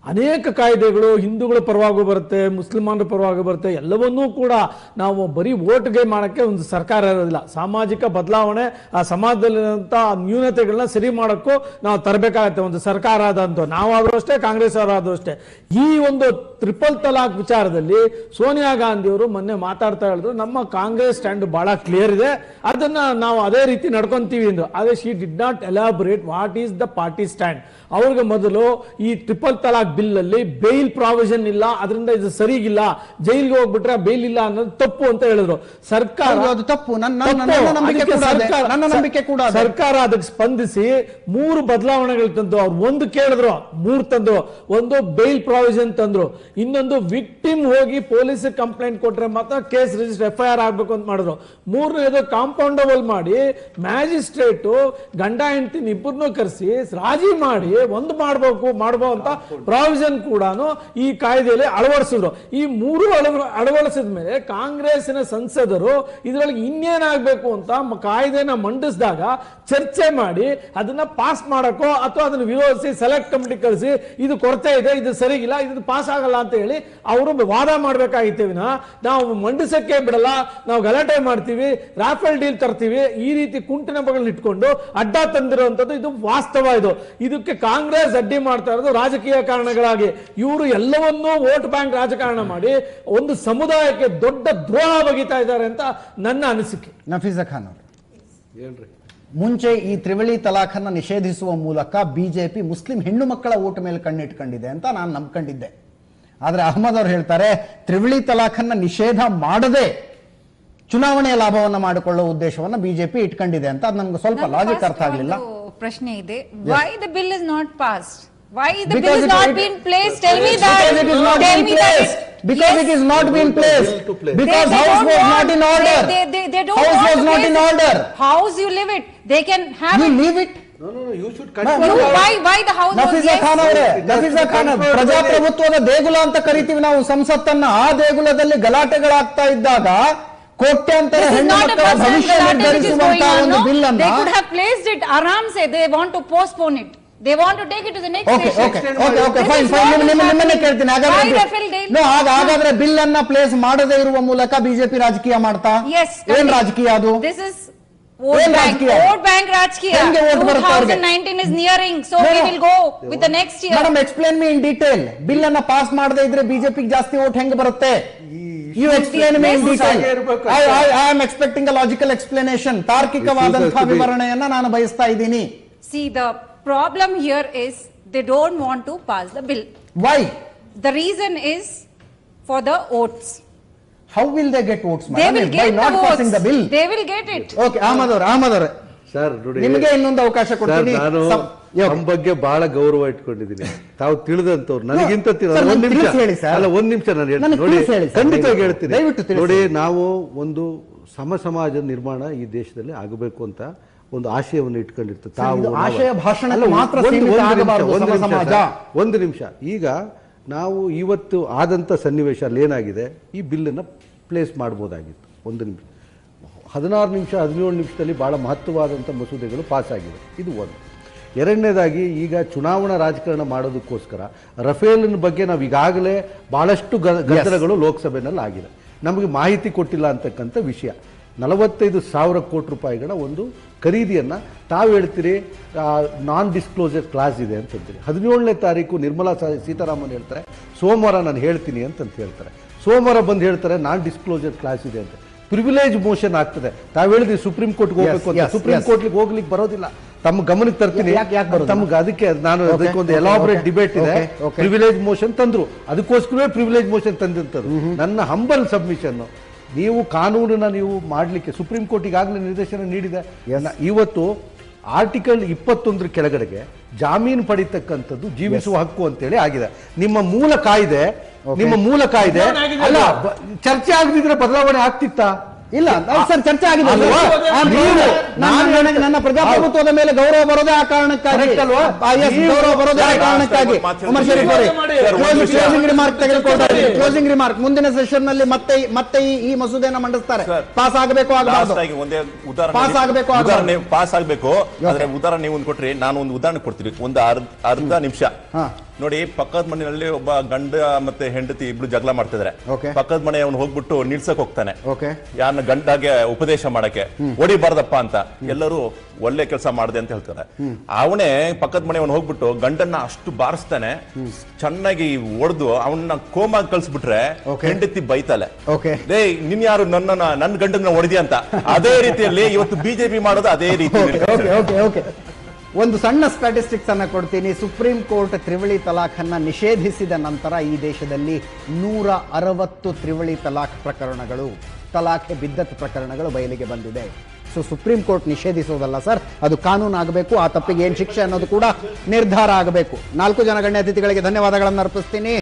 ಅನೇಕ ಕಾಯ್ದೆಗಳು ಹಿಂದೂಗಳ ಪರವಾಗಿ ಬರುತ್ತೆ ಮುಸ್ಲಿಮಾನರ ಪರವಾಗಿ ಬರುತ್ತೆ ಎಲ್ಲವನ್ನೂ ಕೂಡ ನಾವು ಬರೀ ಓಟ್ಗೆ ಮಾಡೋಕ್ಕೆ ಒಂದು ಸರ್ಕಾರ ಇರೋದಿಲ್ಲ ಸಾಮಾಜಿಕ ಬದಲಾವಣೆ ಆ ಸಮಾಜದಲ್ಲಿರುವಂಥ ನ್ಯೂನತೆಗಳನ್ನ ಸರಿ ಮಾಡೋಕ್ಕೂ ನಾವು ತರಬೇಕಾಗತ್ತೆ ಒಂದು ಸರ್ಕಾರ ಆದಂತ ನಾವಾದ್ರೂ ಅಷ್ಟೇ ಕಾಂಗ್ರೆಸ್ ಅವರಾದ್ರೂ ಅಷ್ಟೇ ಈ ಒಂದು ಟ್ರಿಪಲ್ ತಲಾಕ್ ವಿಚಾರದಲ್ಲಿ ಸೋನಿಯಾ ಗಾಂಧಿ ಅವರು ಮೊನ್ನೆ ಮಾತಾಡ್ತಾ ಹೇಳಿದ್ರು ನಮ್ಮ ಕಾಂಗ್ರೆಸ್ ಸ್ಟ್ಯಾಂಡ್ ಬಹಳ ಕ್ಲಿಯರ್ ಇದೆ ಅದನ್ನ ನಾವು ಅದೇ ರೀತಿ ನಡ್ಕೊಂತೀವಿ ಎಂದು ಆದ್ರೆ she did not elaborate what is the party stand ಅವ್ರಿಗೆ ಮೊದಲು ಈ ಟ್ರಿಪಲ್ ತಲಾಕ್ ಬಿಲ್ ಅಲ್ಲಿ ಬೇಲ್ ಪ್ರಾವಿಷನ್ ಇಲ್ಲ ಅದರಿಂದ ಇದು ಸರಿಗಿಲ್ಲ ಜೈಲ್ಗೆ ಹೋಗ್ಬಿಟ್ರೆ ಬೇಲ್ ಇಲ್ಲ ಅನ್ನೋದು ತಪ್ಪು ಅಂತ ಹೇಳಿದ್ರು ಸರ್ಕಾರ ಹೌದು, ಅದು ತಪ್ಪು. ನನ್ನ- ನನ್ನ- ತಪ್ಪು. ನನ್ನ ನಂಬಿಕೆ ಅದಕ್ಕೆ ಕೂಡ ಅದೇ. ಸರ್ಕಾರ- ನನ್ನ ನಂಬಿಕೆ ಕೂಡ ಅದೇ. ಸರ್ಕಾರ ಅದಕ್ಕೆ ಸ್ಪಂದಿಸಿ ಮೂರು ಬದಲಾವಣೆಗಳು ತಂದು ಅವ್ರು ಒಂದು ಕೇಳಿದ್ರು ಮೂರು ತಂದ್ರು ಒಂದು ಬೇಲ್ ಪ್ರಾವಿಷನ್ ತಂದ್ರು ಇನ್ನೊಂದು ವಿಕ್ಟಿಮ್ ಹೋಗಿ ಪೊಲೀಸ್ ಕಂಪ್ಲೇಂಟ್ ಕೊಟ್ರೆ ಮಾತ್ರ case register F I R ಆಗ್ಬೇಕು ಅಂತ ಮಾಡಿದ್ರು ಮೂರನೇದು ಕಾಂಪೌಂಡಬಲ್ ಮಾಡಿ ಮ್ಯಾಜಿಸ್ಟ್ರೇಟ್ ಗಂಡ ಹೆಂಡತಿನ ಇಬ್ಬರನ್ನೂ ಕರೆಸಿ ರಾಜಿ ಮಾಡಿ ಒಂದು ಮಾಡಬೇಕು ಮಾಡಬೋ ಅಂತ ಪ್ರಾವಿಷನ್ ಕೂಡ ಈ ಕಾಯ್ದೆಯಲ್ಲಿ ಅಳವಡಿಸಿದ್ರು ಈ ಮೂರು ಅಳವ ಅಳವಡಿಸಿದ ಮೇಲೆ ಕಾಂಗ್ರೆಸ್ಸಿನ ಸಂಸದರು ಇದರೊಳಗೆ ಇನ್ನೇನಾಗಬೇಕು ಅಂತ ಮ- ಕಾಯ್ದೆನ ಮಂಡಿಸಿದಾಗ ಚರ್ಚೆ ಮಾಡಿ ಅದನ್ನ ಪಾಸ್ ಮಾಡಕ್ಕೋ ಅಥವಾ ಅದನ್ನ ವಿರೋಧಿಸಿ ಸೆಲೆಕ್ಟ್ ಕಮಿಟಿ ಕಳಿಸಿ ಇದು ಕೊರತೆ ಇದೆ ಇದು ಸರಿಗಿಲ್ಲ ಇದು ಪಾಸ್ ಆಗಲ್ಲ ಅಂತ ಹೇಳಿ ಅವರು ವಾದ ಮಾಡ್ಬೇಕಾಗಿತ್ತು ವಿನ ನಾವು ಮಂಡಿಸಕ್ಕೆ ಬಿಡಲ್ಲ ನಾವು ಗಲಾಟೆ ಮಾಡ್ತೀವಿ ರಾಫೆಲ್ ಡೀಲ್ ತರ್ತೀವಿ ಈ ರೀತಿ ಕುಂಟಿನ ಬಗಳನ್ನ ಇಟ್ಕೊಂಡು ಅಡ್ಡ ತಂದಿರುವಂತದ್ದು ಇದು ವಾಸ್ತವ ಇದು ಇದಕ್ಕೆ ಕಾಂಗ್ರೆಸ್ ಅಡ್ಡಿ ಮಾಡ್ತಾ ಇರೋದು ರಾಜಕೀಯ ಕಾರಣಗಳಾಗಿ ಇವರು ಎಲ್ಲವನ್ನೂ ವೋಟ್ ಬ್ಯಾಂಕ್ ರಾಜಕಾರಣ ಮಾಡಿ ಒಂದು ಸಮುದಾಯಕ್ಕೆ ದೊಡ್ಡ ದ್ರೋಹ ಬಗೀತಾ ಇದ್ದಾರೆ ಅಂತ ನನ್ನ ಅನಿಸಿಕೆ ನಫೀಸಾ ಖಾನ್ ಅವರು ಹೇಳ್ರಿ ಮುಂಚೆ ಈ ತ್ರಿವಳಿ ತಲಾಖನ್ನ ನಿಷೇಧಿಸುವ ಮೂಲಕ ಬಿಜೆಪಿ ಮುಸ್ಲಿಂ ಹೆಣ್ಣು ಮಕ್ಕಳ ಓಟ್ ಮೇಲೆ ಕಣ್ಣಿಟ್ಕೊಂಡಿದೆ ಅಂತ ನಾನು ನಂಬ್ಕೊಂಡಿದ್ದೆ ಆದ್ರೆ ಅಹಮದ್ ಅವರು ಹೇಳ್ತಾರೆ ತ್ರಿವಳಿ ತಲಾಖನ್ನ ನಿಷೇಧ ಮಾಡದೆ ಚುನಾವಣೆಯ ಲಾಭವನ್ನ ಮಾಡಿಕೊಳ್ಳುವ ಉದ್ದೇಶವನ್ನ ಬಿಜೆಪಿ ಇಟ್ಕೊಂಡಿದೆ ಅಂತ ಅದು ನಮ್ಗೆ ಸ್ವಲ್ಪ ನನ್ನ ಲಾಜಿಕ್ first ಅರ್ಥ ಆಗಲಿಲ್ಲ ಒಂದು ಪ್ರಶ್ನೆ ಇದೆ why the bill is not passed why the bill Because is it- not it- been place tell me Because it is not that tell being me that placed. Because it is not being placed. Bill to place. Because they, they house don't was want, not in order. They, they, they, they don't House want was to not place in it. order. House you live it. They can have You it. leave it. No, no, no, you should Ma'am, You, continue. why, why the house was Nafisa yes? Khan ಅವರೇ That's Nafisa the Khan control ಪ್ರಜಾಪ್ರಭುತ್ವದ ದೇಗುಲ ಅಂತ ಕರಿತೀವಿ ನಾವು ಸಂಸತ್ತನ್ನ ಆ ದೇಗುಲದಲ್ಲಿ ಗಲಾಟೆಗಳಾಗ್ತಾ ಇದ್ದಾಗ ಕೋಟ್ಯಾಂತರ This is ಹೆಣ್ಣು not a ಮಕ್ಕಳ personal ಭವಿಷ್ಯ galaxy which is going ನಿರ್ಧರಿಸುವಂತಹ on, ಒಂದು no? ಬಿಲ್ They could ಅನ್ನ have placed it aram se they want to postpone it. They want to take it to the next okay session. Okay okay okay This fine is fine what is ನಿಮ್ಮನ್ನೇ happening. ಕೇಳ್ತೀನಿ Why ಹಾಗಾದ್ರೆ Rafale deal? No, ಹಾಗ- ಹಾಗಾದ್ರೆ bill ಅನ್ನ place ಮಾಡದೇ ಇರುವ ಮೂಲಕ BJP ರಾಜಕೀಯ ಮಾಡ್ತಾ Yes. ಏನ್ correct. ರಾಜಕೀಯ ಅದು This is vote ಏನ್ bank. ರಾಜಕೀಯ? Vote bank ರಾಜಕೀಯ. ಹೆಂಗೆ vote ಬರುತ್ತೆ ಅವ್ರಿಗೆ? 2019 is nearing, so No, we no. will go with the next year. Madam explain me in detail bill ಅನ್ನ ಪಾಸ್ ಮಾಡದೇ ಇದ್ರೆ ಬಿಜೆಪಿ ಜಾಸ್ತಿ ಓಟ್ ಹೆಂಗ್ ಬರುತ್ತೆ you explain me in Issues detail ಹಾಗೆ ಇರ್ಬೇಕು ಐ ಅಷ್ಟೇ. I am expecting a logical explanation ತಾರ್ಕಿಕವಾದಂತಹ Issues has to be- ವಿವರಣೆಯನ್ನ ನಾನು ಬಯಸ್ತಾ ಇದ್ದೀನಿ See, the problem here is they don't want to pass the bill. Why The reason is for the votes. How will they get votes They will by get the not passing the bill votes. They will get it. Okay Ahmad ಅವ್ರೆ ಅಹಮದ್ ಅವ್ರೆ sir ನೋಡಿ ನಿಮಗೆ ಇನ್ನೊಂದು ಅವಕಾಶ sir ಕೊಡ್ತೀನಿ ನಾನು ಸಂ- ಯೋ. ನಮ್ಮ ಬಗ್ಗೆ ಬಹಳ ಗೌರವ ಇಟ್ಕೊಂಡಿದ್ದೀನಿ ತಾವು ತಿಳಿದಂತವ್ರು ನನಗಿಂತ ತಿಳಿ- ಸರ್, ಒಂದ್ ನನ್ಗೆ ನಿಮಿಷ ತಿಳಿಸಿ ಹೇಳಿ ಸರ್. ಅಲ್ಲ ಒಂದ್ ನಿಮಿಷ ನಾನು ಹೇಳ್ತೀನಿ ನನಗೆ ನೋಡಿ ತಿಳಿಸಿ ಹೇಳಿ ಸರ್, ಖಂಡಿತವಾಗಿ ದಯವಿಟ್ಟು. ಹೇಳ್ತೀನಿ ದಯವಿಟ್ಟು ತಿಳಿಸಿ. ನೋಡಿ ನಾವು ಒಂದು ಸಮ ಸಮಾಜ ನಿರ್ಮಾಣ ಈ ದೇಶದಲ್ಲಿ ಆಗಬೇಕು ಅಂತ ಒಂದು ಆಶಯವನ್ನು ಇಟ್ಕೊಂಡಿರ್ತೇವೆ ಸರ್, ತಾವು ಇದು ನಾವು- ಆಶಯ ಭಾಷಣಕ್ಕೆ ಅಲ್ಲ, ಮಾತ್ರ ಒಂದು- ಸೀಮಿತ ಒಂದು ನಿಮಿಷ, ಆಗಬಾರದು ಒಂದು ಸಮ ನಿಮಿಷ ಸಮಾಜ. ಸರ್. ಒಂದು ನಿಮಿಷ ಈಗ ನಾವು ಇವತ್ತು ಆದಂಥ ಸನ್ನಿವೇಶ ಅಲ್ಲಿ ಏನಾಗಿದೆ ಈ ಬಿಲ್ಲನ್ನು ಪ್ಲೇಸ್ ಮಾಡ್ಬೋದಾಗಿತ್ತು ಒಂದು ನಿಮಿಷ ಹದಿನಾರು ನಿಮಿಷ ಹದಿನೇಳು ನಿಮಿಷದಲ್ಲಿ ಭಾಳ ಮಹತ್ವವಾದಂಥ ಮಸೂದೆಗಳು ಪಾಸ್ ಆಗಿವೆ ಇದು ಒಂದು ಎರಡನೇದಾಗಿ ಈಗ ಚುನಾವಣಾ ರಾಜಕಾರಣ ಮಾಡೋದಕ್ಕೋಸ್ಕರ ರಫೇಲಿನ ಬಗ್ಗೆ ನಾವು ಈಗಾಗಲೇ ಭಾಳಷ್ಟು ಗ ಗದ್ದಲಗಳು ಲೋಕಸಭೆನಲ್ಲಿ ಆಗಿದೆ ನಮಗೆ ಮಾಹಿತಿ ಕೊಟ್ಟಿಲ್ಲ ಅಂತಕ್ಕಂಥ ವಿಷಯ ನಲವತ್ತೈದು ಸಾವಿರ ಕೋಟಿ ರೂಪಾಯಿಗಳ ಒಂದು ಖರೀದಿಯನ್ನು ತಾವು ಹೇಳ್ತೀರಿ ನಾನ್ ಡಿಸ್ಕ್ಲೋಸರ್ ಕ್ಲಾಸ್ ಇದೆ ಅಂತಂತೀರಿ ಹದಿನೇಳನೇ ತಾರೀಕು ನಿರ್ಮಲಾ ಸ- ಸೀತಾರಾಮನ್ ಹೇಳ್ತಾರೆ ಸೋಮವಾರ ನಾನು ಹೇಳ್ತೀನಿ ಅಂತಂತ ಹೇಳ್ತಾರೆ ಸೋಮವಾರ ಬಂದು ಹೇಳ್ತಾರೆ ನಾನ್ ಡಿಸ್ಕ್ಲೋಸರ್ ಕ್ಲಾಸ್ ಇದೆ ಅಂತ ಪ್ರಿವಿಲೇಜ್ ಮೋಷನ್ ಆಗ್ತದೆ ತಾವು ಹೇಳಿದ್ರಿ ಸುಪ್ರೀಂ ಕೋರ್ಟ್ಗೆ ಹೋಗ್ಬೇಕು ಅಂತ yes, ಸುಪ್ರೀಂ yes. ಕೋರ್ಟ್ಗೆ ಹೋಗ್ಲಿಕ್ಕೆ ಬರೋದಿಲ್ಲ ತಮ್ಮ ಗಮನಕ್ಕೆ ತರ್ತೀನಿ ಯಾಕೆ- ಯಾಕೆ ಬರೋದಿಲ್ಲ? ತಮ್ಗೆ ಅದಕ್ಕೆ ನಾನು Okay, ಅದಕ್ಕೊಂದು okay, ಎಲಾಬ್ರೇಟ್ okay, ಡಿಬೇಟ್ ಇದೆ okay, okay. ಪ್ರಿವಿಲೇಜ್ ಮೋಷನ್ ತಂದ್ರು ಅದಕ್ಕೋಸ್ಕರವೇ ಪ್ರಿವಿಲೇಜ್ ಮೋಷನ್ ತಂದಿರ್ತದ್ದು ನನ್ನ ಹಂಬಲ್ ಸಬ್ಮಿಷನ್ ನೀವು ಕಾನೂನನ್ನ ನೀವು ಮಾಡಲಿಕ್ಕೆ ಸುಪ್ರೀಂ ಕೋರ್ಟ್ ಈಗಾಗಲೇ ನಿರ್ದೇಶನ ನೀಡಿದೆ ನ- ಇವತ್ತು ಆರ್ಟಿಕಲ್ ಇಪ್ಪತ್ತೊಂದರ ಕೆಳಗಡೆಗೆ ಜಾಮೀನು ಪಡಿತಕ್ಕಂಥದ್ದು ಜೀವಿಸುವ ಹಕ್ಕು ಅಂತೇಳಿ ಆಗಿದೆ ನಿಮ್ಮ ಮೂಲ ಕಾಯ್ದೆ ನಿಮ್ಮ ಮೂಲ ಕಾಯ್ದೆ ಅಲ್ಲ ಬ- ಚರ್ಚೆ ಆಗದಿದ್ರೆ ಬದಲಾವಣೆ ಆಗ್ತಿತ್ತಾ ಇಲ್ಲ ಸರ್ ಚರ್ಚೆ ಆಗಿದೆ ಅಲ್ವಾ? ನಾನು ನೀವು- ನಾನು ನನಗೆ ನನ್ನ ಪ್ರಜಾಪ್ರಭುತ್ವದ ಮೇಲೆ ಗೌರವ ಬರೋದೇ ಆ ಕಾರಣಕ್ಕಾಗಿ Correct ಅಲ್ವಾ? ಆ, yes, ನೀವು- ಗೌರವ ಬರೋದೇ ಆ ಸರ್, ಕಾರಣಕ್ಕಾಗಿ ಮಾತು ಹೇಳ್ತೀನಿ. ಉಮರ್ ಶರೀಫ್ ಅವರೇ ಸರ್, ಒಂದು ನಿಮಿಷ. ಕ್ಲೋಸಿಂಗ್ ರಿಮಾರ್ಕ್ ತೆಗೆದುಕೊಳ್ತಾರೆ ಕ್ಲೋಸಿಂಗ್ ರಿಮಾರ್ಕ್ ಮುಂದಿನ ಸೆಷನ್ ನಲ್ಲಿ ಮತ್ತೆ ಮತ್ತೆ ಈ- ಈ ಮಸೂದೆಯನ್ನು ಮಂಡಿಸ್ತಾರೆ ಸರ್, ಪಾಸ್ ಆಗಬೇಕು ಆಗಬಾರ್ದು ಲಾಸ್ಟ್ ಆಗಿ ಒಂದೇ ಉದಾಹರಣೆ ಪಾಸ್ ಆಗ್ಬೇಕು, ಆಗ್ಬಾರ್ದು. ಉದಾಹರಣೆ ಪಾಸ್ ಆಗ್ಬೇಕು ಆದ್ರೆ ಉದಾಹರಣೆ ನೀವು ಒಂದು ಕೊಟ್ರಿ ನಾನು ಒಂದು ಉದಾಹರಣೆ ಕೊಡ್ತೀನಿ ಒಂದು ಅರ್ಧ ಅರ್ಧ ನಿಮಿಷ ಹಾ. ನೋಡಿ ಪಕ್ಕದ ಮನೆಯಲ್ಲಿ ಒಬ್ಬ ಗಂಡ ಮತ್ತೆ ಹೆಂಡತಿ ಇಬ್ರು ಜಗಳ ಮಾಡ್ತಿದ್ದಾರೆ Okay. ಪಕ್ಕದ ಮನೆ ಅವನು ಹೋಗ್ಬಿಟ್ಟು ನಿಲ್ಸಕ್ ಹೋಗ್ತಾನೆ ಓಕೆ ಯಾರನ್ನ ಗಂಡಗೆ ಉಪದೇಶ ಮಾಡಕ್ಕೆ ಹೊಡಿಬಾರ್ದಪ್ಪ ಅಂತ ಎಲ್ಲರೂ ಒಳ್ಳೆ ಕೆಲಸ ಮಾಡಿದೆ ಅಂತ ಹೇಳ್ತಾರೆ ಅವನೇ ಪಕ್ಕದ ಮನೆಯವನು ಹೋಗ್ಬಿಟ್ಟು ಗಂಡನ್ನ ಅಷ್ಟು ಬಾರಿಸ್ತಾನೆ ಚೆನ್ನಾಗಿ ಹೊಡೆದು ಅವನ್ನ ಕೋಮಾಗಿ ಕಳ್ಸ್ಬಿಟ್ರೆ Okay. ಹೆಂಡತಿ ಬೈತಾಳೆ Okay. ಲೇ ನಿನ್ ಯಾರು ನನ್ನ ನನ್ನ ಗಂಡನ ಹೊಡೆದಿ ಅಂತ ಅದೇ ರೀತಿಯಲ್ಲಿ ಇವತ್ತು ಬಿಜೆಪಿ ಮಾಡೋದು ಅದೇ ರೀತಿ ಓಕೆ ಓಕೆ ಓಕೆ ಒಂದು ಸಣ್ಣ ಸ್ಟ್ಯಾಟಿಸ್ಟಿಕ್ಸ್ ಅನ್ನ ಕೊಡ್ತೀನಿ ಸುಪ್ರೀಂ ಕೋರ್ಟ್ ತ್ರಿವಳಿ ತಲಾಖನ್ನ ನಿಷೇಧಿಸಿದ ನಂತರ ಈ ದೇಶದಲ್ಲಿ ನೂರ ಅರವತ್ತು ತ್ರಿವಳಿ ತಲಾಖ್ ಪ್ರಕರಣಗಳು ತಲಾಖೆ ಬಿದ್ದತ್ ಪ್ರಕರಣಗಳು ಬಯಲಿಗೆ ಬಂದಿದೆ ಸೊ ಸುಪ್ರೀಂ ಕೋರ್ಟ್ ನಿಷೇಧಿಸೋದಲ್ಲ ಸರ್ ಅದು ಕಾನೂನು ಆಗಬೇಕು ಆ ತಪ್ಪಿಗೆ ಏನು ಶಿಕ್ಷೆ ಅನ್ನೋದು ಕೂಡ ನಿರ್ಧಾರ ಆಗಬೇಕು ನಾಲ್ಕು ಜನ ಗಣ್ಯ ಅತಿಥಿಗಳಿಗೆ ಧನ್ಯವಾದಗಳನ್ನು ಅರ್ಪಿಸ್ತೀನಿ